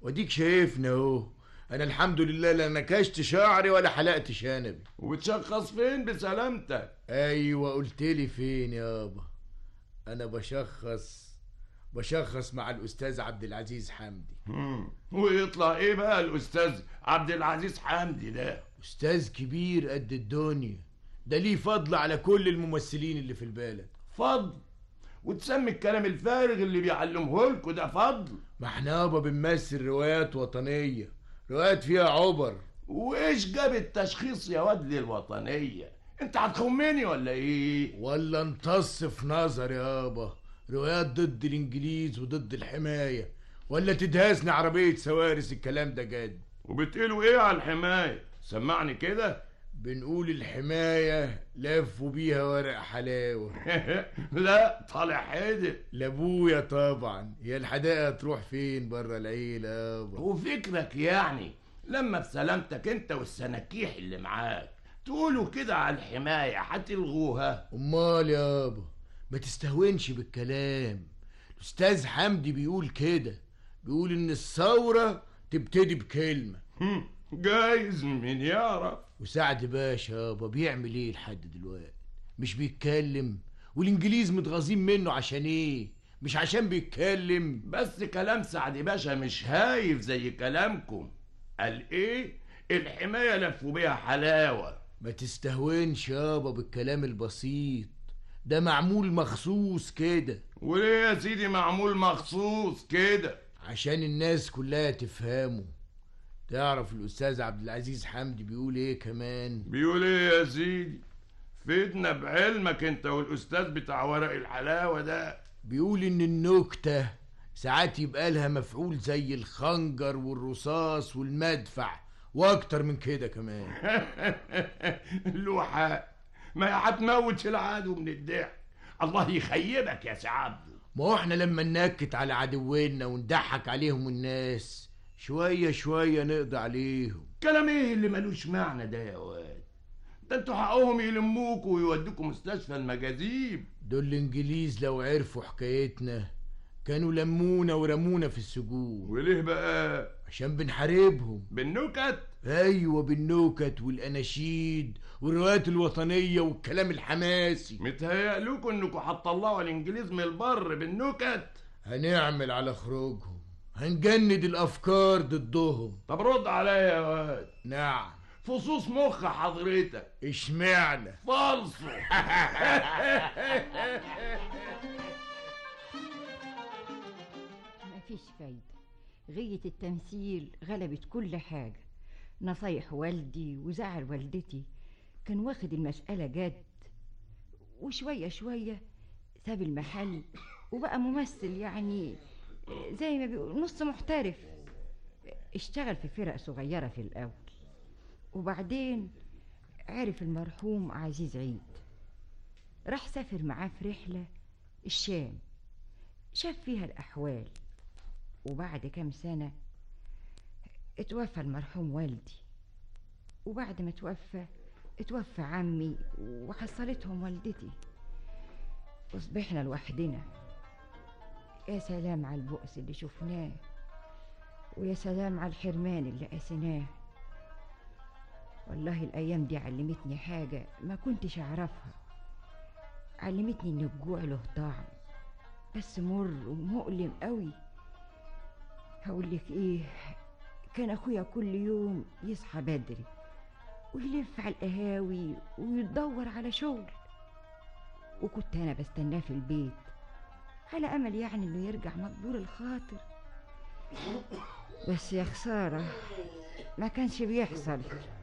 [SPEAKER 1] وديك شايفنا اهو انا الحمد لله لا نكشت شعري ولا حلقت شنبي
[SPEAKER 2] وبتشخص فين بسلامتك
[SPEAKER 1] ايوه قلت لي فين يابا انا بشخص بشخص مع الاستاذ عبد العزيز حمدي
[SPEAKER 2] مم. ويطلع ايه بقى الاستاذ عبد العزيز حمدي ده
[SPEAKER 1] استاذ كبير قد الدنيا ده ليه فضل على كل الممثلين اللي في البلد
[SPEAKER 2] فضل وتسمي الكلام الفارغ اللي بيعلمه لكم ده فضل
[SPEAKER 1] ما احنا يابا بنمثل روايات وطنيه روايات فيها عبر
[SPEAKER 2] وايش جاب التشخيص يا واد للوطنيه انت هتخمني ولا ايه
[SPEAKER 1] ولا امتص في نظر يابا روايات ضد الانجليز وضد الحمايه ولا تدهسني عربيه سوارس الكلام ده جد
[SPEAKER 2] وبتقولوا ايه على الحمايه سمعني كده
[SPEAKER 1] بنقول الحمايه لفوا بيها ورق حلاوه
[SPEAKER 2] لا طالع حدق
[SPEAKER 1] لابويا طبعا هي الحدائق تروح فين بره العيله يابا
[SPEAKER 2] وفكرك يعني لما بسلامتك انت والسناكيح اللي معاك تقولوا كده على الحمايه هتلغوها
[SPEAKER 1] امال يابا ما تستهونش بالكلام الاستاذ حمدي بيقول كده بيقول ان الثوره تبتدي بكلمه
[SPEAKER 2] جايز مين يعرف
[SPEAKER 1] وسعد باشا يابا بيعمل ايه لحد دلوقتي مش بيتكلم والانجليز متغاظين منه عشان ايه مش عشان بيتكلم
[SPEAKER 2] بس كلام سعد باشا مش هايف زي كلامكم قال ايه الحمايه لفوا بيها حلاوه
[SPEAKER 1] ما تستهونش يابا بالكلام البسيط ده معمول مخصوص كده
[SPEAKER 2] وليه يا سيدي معمول مخصوص كده
[SPEAKER 1] عشان الناس كلها تفهمه تعرف الاستاذ عبد العزيز حمدي بيقول ايه كمان
[SPEAKER 2] بيقول ايه يا سيدي فيدنا بعلمك انت والاستاذ بتاع ورق الحلاوه ده
[SPEAKER 1] بيقول ان النكته ساعات يبقى لها مفعول زي الخنجر والرصاص والمدفع واكتر من كده كمان
[SPEAKER 2] له حق ما هتموت العدو من الضحك الله يخيبك يا سعد
[SPEAKER 1] ما هو احنا لما ننكت على عدونا ونضحك عليهم الناس شوية شوية نقضي عليهم
[SPEAKER 2] كلام ايه اللي ملوش معنى ده يا واد ده انتوا حقهم يلموكوا ويودوكوا مستشفى المجاذيب
[SPEAKER 1] دول الانجليز لو عرفوا حكايتنا كانوا لمونا ورمونا في السجون
[SPEAKER 2] وليه بقى
[SPEAKER 1] عشان بنحاربهم
[SPEAKER 2] بالنكت
[SPEAKER 1] ايوه بالنكت والاناشيد والروايات الوطنيه والكلام الحماسي
[SPEAKER 2] متهيألكوا انكوا هتطلعوا الانجليز من البر بالنكت
[SPEAKER 1] هنعمل على خروجهم هنجند الافكار ضدهم
[SPEAKER 2] طب رد عليا يا واد
[SPEAKER 1] نعم
[SPEAKER 2] فصوص مخ حضرتك
[SPEAKER 1] اشمعنى
[SPEAKER 2] فالصو
[SPEAKER 25] مفيش فايدة غية التمثيل غلبت كل حاجة نصايح والدي وزعل والدتي كان واخد المسألة جد وشوية شوية ساب المحل وبقى ممثل يعني زي ما بيقول نص محترف اشتغل في فرق صغيرة في الأول وبعدين عرف المرحوم عزيز عيد راح سافر معاه في رحلة الشام شاف فيها الأحوال وبعد كام سنة اتوفى المرحوم والدي وبعد ما توفى اتوفى عمي وحصلتهم والدتي وصبحنا لوحدنا يا سلام على البؤس اللي شفناه ويا سلام على الحرمان اللي قاسيناه والله الأيام دي علمتني حاجة ما كنتش أعرفها علمتني إن الجوع له طعم بس مر ومؤلم قوي هقولك إيه كان أخويا كل يوم يصحى بدري ويلف على القهاوي ويدور على شغل وكنت أنا بستناه في البيت على أمل يعني إنه يرجع مقبول الخاطر بس يا خسارة ما كانش بيحصل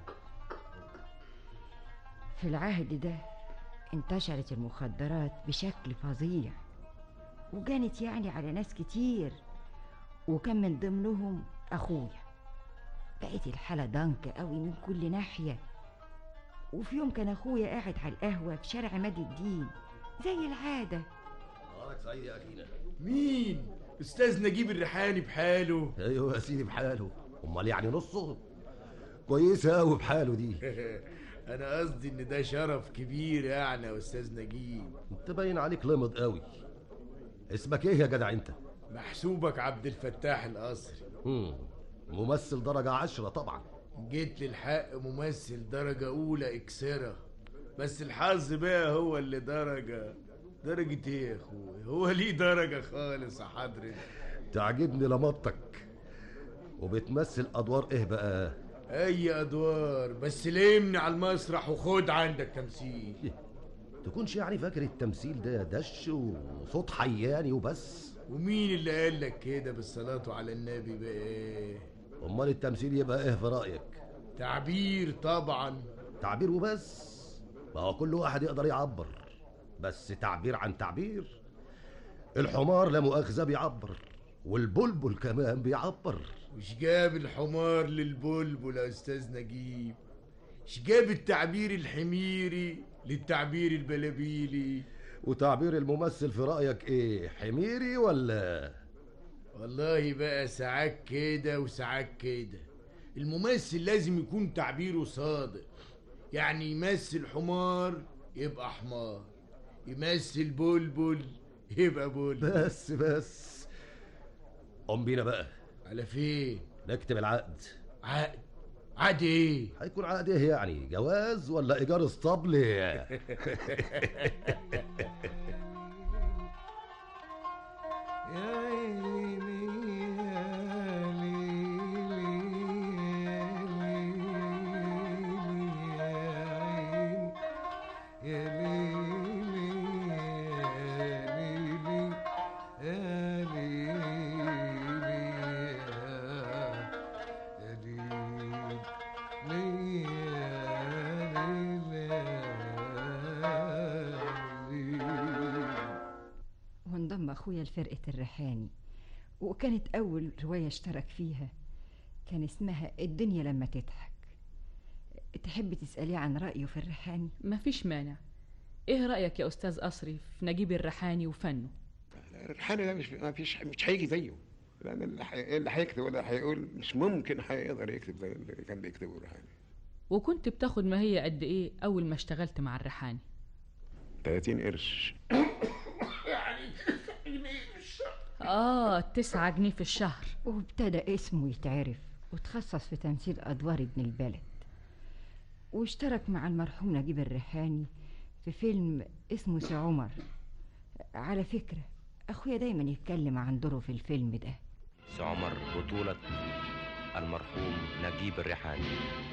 [SPEAKER 25] في العهد ده انتشرت المخدرات بشكل فظيع وجانت يعني على ناس كتير وكان من ضمنهم أخويا بقت الحالة ضنك قوي من كل ناحية وفي يوم كان أخويا قاعد على القهوة في شارع عماد الدين زي العادة
[SPEAKER 7] نهارك سعيد يا أخينا
[SPEAKER 1] مين استاذ نجيب الريحاني بحاله
[SPEAKER 7] ايوه يا سيدي بحاله امال يعني نصه كويسه قوي بحاله دي
[SPEAKER 1] انا قصدي ان ده شرف كبير يعني يا استاذ نجيب
[SPEAKER 7] انت باين عليك لمض قوي اسمك ايه يا جدع انت
[SPEAKER 1] محسوبك عبد الفتاح القصري
[SPEAKER 7] مم. ممثل درجة عشرة طبعا
[SPEAKER 1] جيت للحق ممثل درجة أولى إكسرة بس الحظ بقى هو اللي درجة درجة إيه يا أخوي هو ليه درجة خالص يا حضرتك
[SPEAKER 7] تعجبني لمطك وبتمثل أدوار إيه بقى؟
[SPEAKER 1] أي أدوار بس لمني على المسرح وخد عندك تمثيل
[SPEAKER 7] تكونش يعني فاكر التمثيل ده دش وصوت حياني وبس
[SPEAKER 1] ومين اللي قال لك كده بالصلاة على النبي بقى
[SPEAKER 7] أمال التمثيل يبقى إيه في رأيك؟
[SPEAKER 1] تعبير طبعا
[SPEAKER 7] تعبير وبس ما هو كل واحد يقدر يعبر بس تعبير عن تعبير الحمار لا مؤاخذة بيعبر والبلبل كمان بيعبر
[SPEAKER 1] وش جاب الحمار للبلبل يا أستاذ نجيب مش جاب التعبير الحميري للتعبير البلابيلي
[SPEAKER 7] وتعبير الممثل في رأيك إيه حميري ولا
[SPEAKER 1] والله بقى ساعات كده وساعات كده الممثل لازم يكون تعبيره صادق يعني يمثل حمار يبقى حمار يمثل بلبل يبقى بلبل
[SPEAKER 7] بس بس قوم بينا بقى
[SPEAKER 1] على فين
[SPEAKER 7] نكتب العقد
[SPEAKER 1] عقد عقد ايه
[SPEAKER 7] هيكون عقد ايه يعني جواز ولا ايجار اسطبل
[SPEAKER 25] وانضم أخويا لفرقة الريحاني وكانت أول رواية اشترك فيها كان اسمها الدنيا لما تضحك تحب تسأليه عن رأيه في الريحاني؟
[SPEAKER 23] مفيش مانع ايه رأيك يا أستاذ قصري في نجيب الريحاني وفنه
[SPEAKER 9] الحالي ده مش ما فيش مش هيجي زيه لان اللي حي- اللي هيكتب ولا هيقول مش ممكن هيقدر يكتب زي اللي كان بيكتبه الريحاني
[SPEAKER 23] وكنت بتاخد ما هي قد ايه أول ما اشتغلت مع الريحاني
[SPEAKER 9] 30 قرش
[SPEAKER 23] آه تسعة جنيه في الشهر
[SPEAKER 25] وابتدى اسمه يتعرف وتخصص في تمثيل أدوار ابن البلد واشترك مع المرحوم نجيب الريحاني في فيلم اسمه سي عمر على فكرة أخويا دايما يتكلم عن دوره في الفيلم ده
[SPEAKER 11] سي عمر بطولة المرحوم نجيب الريحاني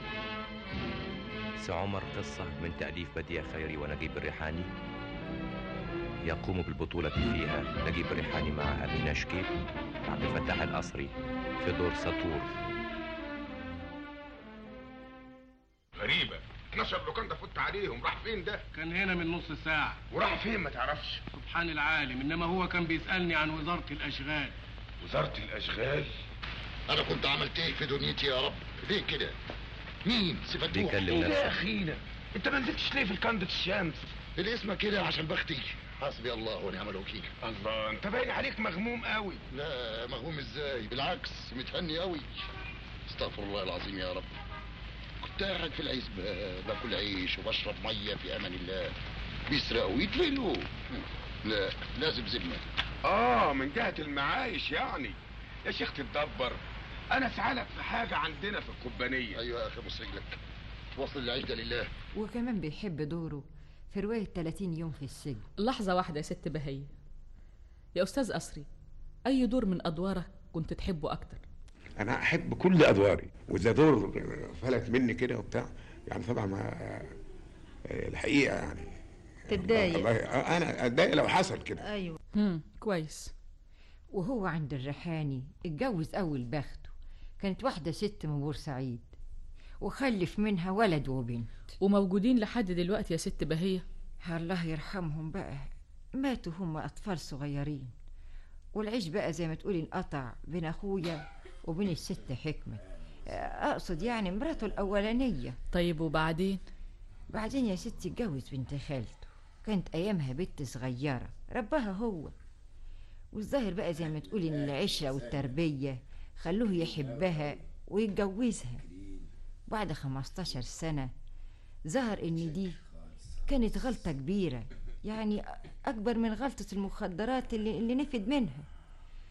[SPEAKER 11] سي عمر قصة من تأليف بديع خيري ونجيب الريحاني يقوم بالبطولة فيها نجيب الريحاني مع أمينة شكيب عبد الفتاح القصري في دور سطور
[SPEAKER 19] غريبة 12 لوكاندا فوت عليهم راح فين ده؟
[SPEAKER 12] كان هنا من نص ساعة
[SPEAKER 19] وراح فين ما تعرفش؟
[SPEAKER 12] سبحان العالم إنما هو كان بيسألني عن وزارة الأشغال
[SPEAKER 19] وزارة الأشغال
[SPEAKER 13] انا كنت عملت ايه في دنيتي يا رب ليه كده مين سفتوح
[SPEAKER 11] بيكلم
[SPEAKER 13] إيه ده
[SPEAKER 11] نفسه.
[SPEAKER 13] يا اخينا
[SPEAKER 19] انت ما نزلتش ليه في الكندة الشمس
[SPEAKER 13] الاسم كده عشان بختي حسبي الله ونعم الوكيل
[SPEAKER 19] الله انت باين عليك مغموم قوي
[SPEAKER 13] لا مغموم ازاي بالعكس متهني قوي استغفر الله العظيم يا رب كنت قاعد في العزبة باكل عيش وبشرب مية في امان الله بيسرقوا ويتفلوا لا لازم ذمة
[SPEAKER 19] اه من جهة المعايش يعني يا شيخ تتدبر انا اسعالك في حاجة عندنا في القبانية
[SPEAKER 13] ايوه يا اخي بص رجلك وصل العيش ده لله
[SPEAKER 25] وكمان بيحب دوره في رواية 30 يوم في السجن
[SPEAKER 23] لحظة واحدة يا ست بهية يا أستاذ قصري أي دور من أدوارك كنت تحبه أكتر
[SPEAKER 9] انا احب كل ادواري واذا دور فلت مني كده وبتاع يعني طبعا ما الحقيقه يعني
[SPEAKER 25] تتضايق
[SPEAKER 9] والله انا اتضايق لو حصل كده
[SPEAKER 25] أيوة
[SPEAKER 23] هم كويس
[SPEAKER 25] وهو عند الريحاني اتجوز أول بخته كانت واحدة ست من بورسعيد وخلف منها ولد وبنت
[SPEAKER 23] وموجودين لحد دلوقتي يا ست بهية
[SPEAKER 25] الله يرحمهم بقى ماتوا هم أطفال صغيرين والعيش بقى زي ما تقولي انقطع بين أخويا وبين الست حكمة أقصد يعني مراته الأولانية
[SPEAKER 23] طيب وبعدين
[SPEAKER 25] بعدين يا ستي اتجوز بنت خالته كانت أيامها بنت صغيرة ربها هو والظاهر بقى زي ما تقولي إن العشرة والتربية خلوه يحبها ويتجوزها بعد خمستاشر سنة ظهر إن دي كانت غلطة كبيرة يعني أكبر من غلطة المخدرات اللي, اللي نفد منها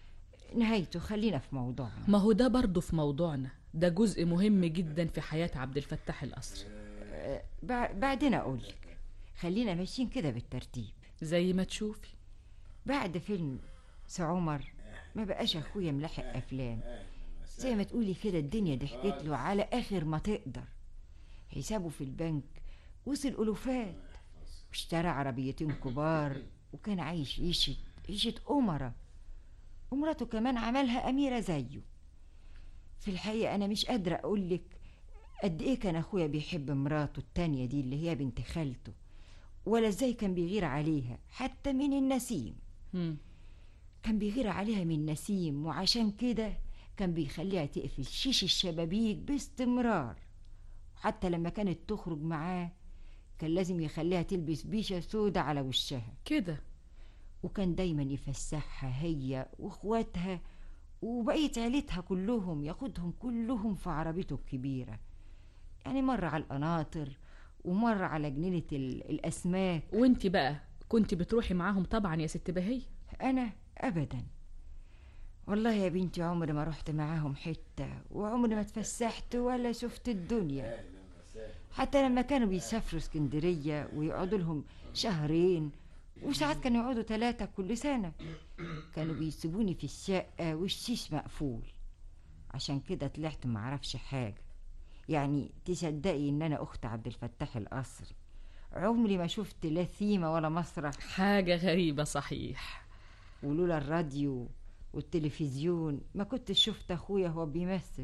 [SPEAKER 25] نهايته خلينا في موضوعنا
[SPEAKER 23] ما هو ده برضه في موضوعنا ده جزء مهم جدا في حياة عبد الفتاح القصري
[SPEAKER 25] آه، بع- بعدين اقول لك خلينا ماشيين كده بالترتيب
[SPEAKER 23] زي ما تشوفي
[SPEAKER 25] بعد فيلم سي عمر ما بقاش اخويا ملاحق افلام زي ما تقولي كده الدنيا ضحكت له على اخر ما تقدر حسابه في البنك وصل الوفات واشترى عربيتين كبار وكان عايش عيشة عيشة أمرة ومراته كمان عملها أميرة زيه في الحقيقة أنا مش قادرة أقولك قد إيه كان أخويا بيحب مراته التانية دي اللي هي بنت خالته ولا إزاي كان بيغير عليها حتى من النسيم
[SPEAKER 23] مم.
[SPEAKER 25] كان بيغير عليها من نسيم وعشان كده كان بيخليها تقفل شيش الشبابيك باستمرار حتى لما كانت تخرج معاه كان لازم يخليها تلبس بيشة سودة على وشها
[SPEAKER 23] كده
[SPEAKER 25] وكان دايما يفسحها هي واخواتها وبقية عيلتها كلهم ياخدهم كلهم في عربيته الكبيرة يعني مرة على القناطر ومرة على جنينة ال- الأسماك
[SPEAKER 23] وانت بقى كنت بتروحي معاهم طبعا يا ست بهية
[SPEAKER 25] أنا أبدا والله يا بنتي عمري ما رحت معاهم حتة وعمري ما اتفسحت ولا شفت الدنيا حتى لما كانوا بيسافروا اسكندرية ويقعدوا لهم شهرين وساعات كانوا يقعدوا ثلاثة كل سنة كانوا بيسيبوني في الشقة والشيش مقفول عشان كده طلعت معرفش حاجة يعني تصدقي ان انا اخت عبد الفتاح القصري عمري ما شفت لا ثيمة ولا مسرح
[SPEAKER 23] حاجة غريبة صحيح
[SPEAKER 25] ولولا الراديو والتلفزيون ما كنت شفت اخويا هو بيمثل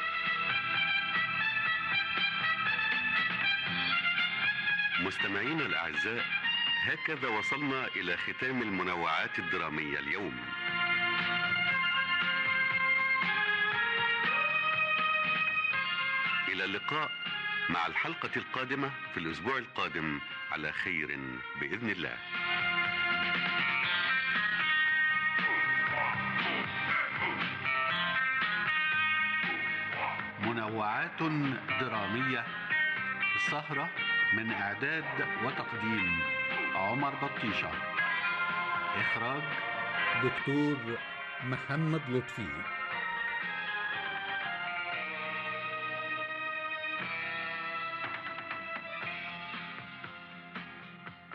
[SPEAKER 6] مستمعينا الأعزاء هكذا وصلنا إلى ختام المنوعات الدرامية اليوم إلى اللقاء مع الحلقة القادمة في الأسبوع القادم على خير بإذن الله
[SPEAKER 3] منوعات درامية السهرة من إعداد وتقديم عمر بطيشة إخراج
[SPEAKER 8] دكتور محمد لطفي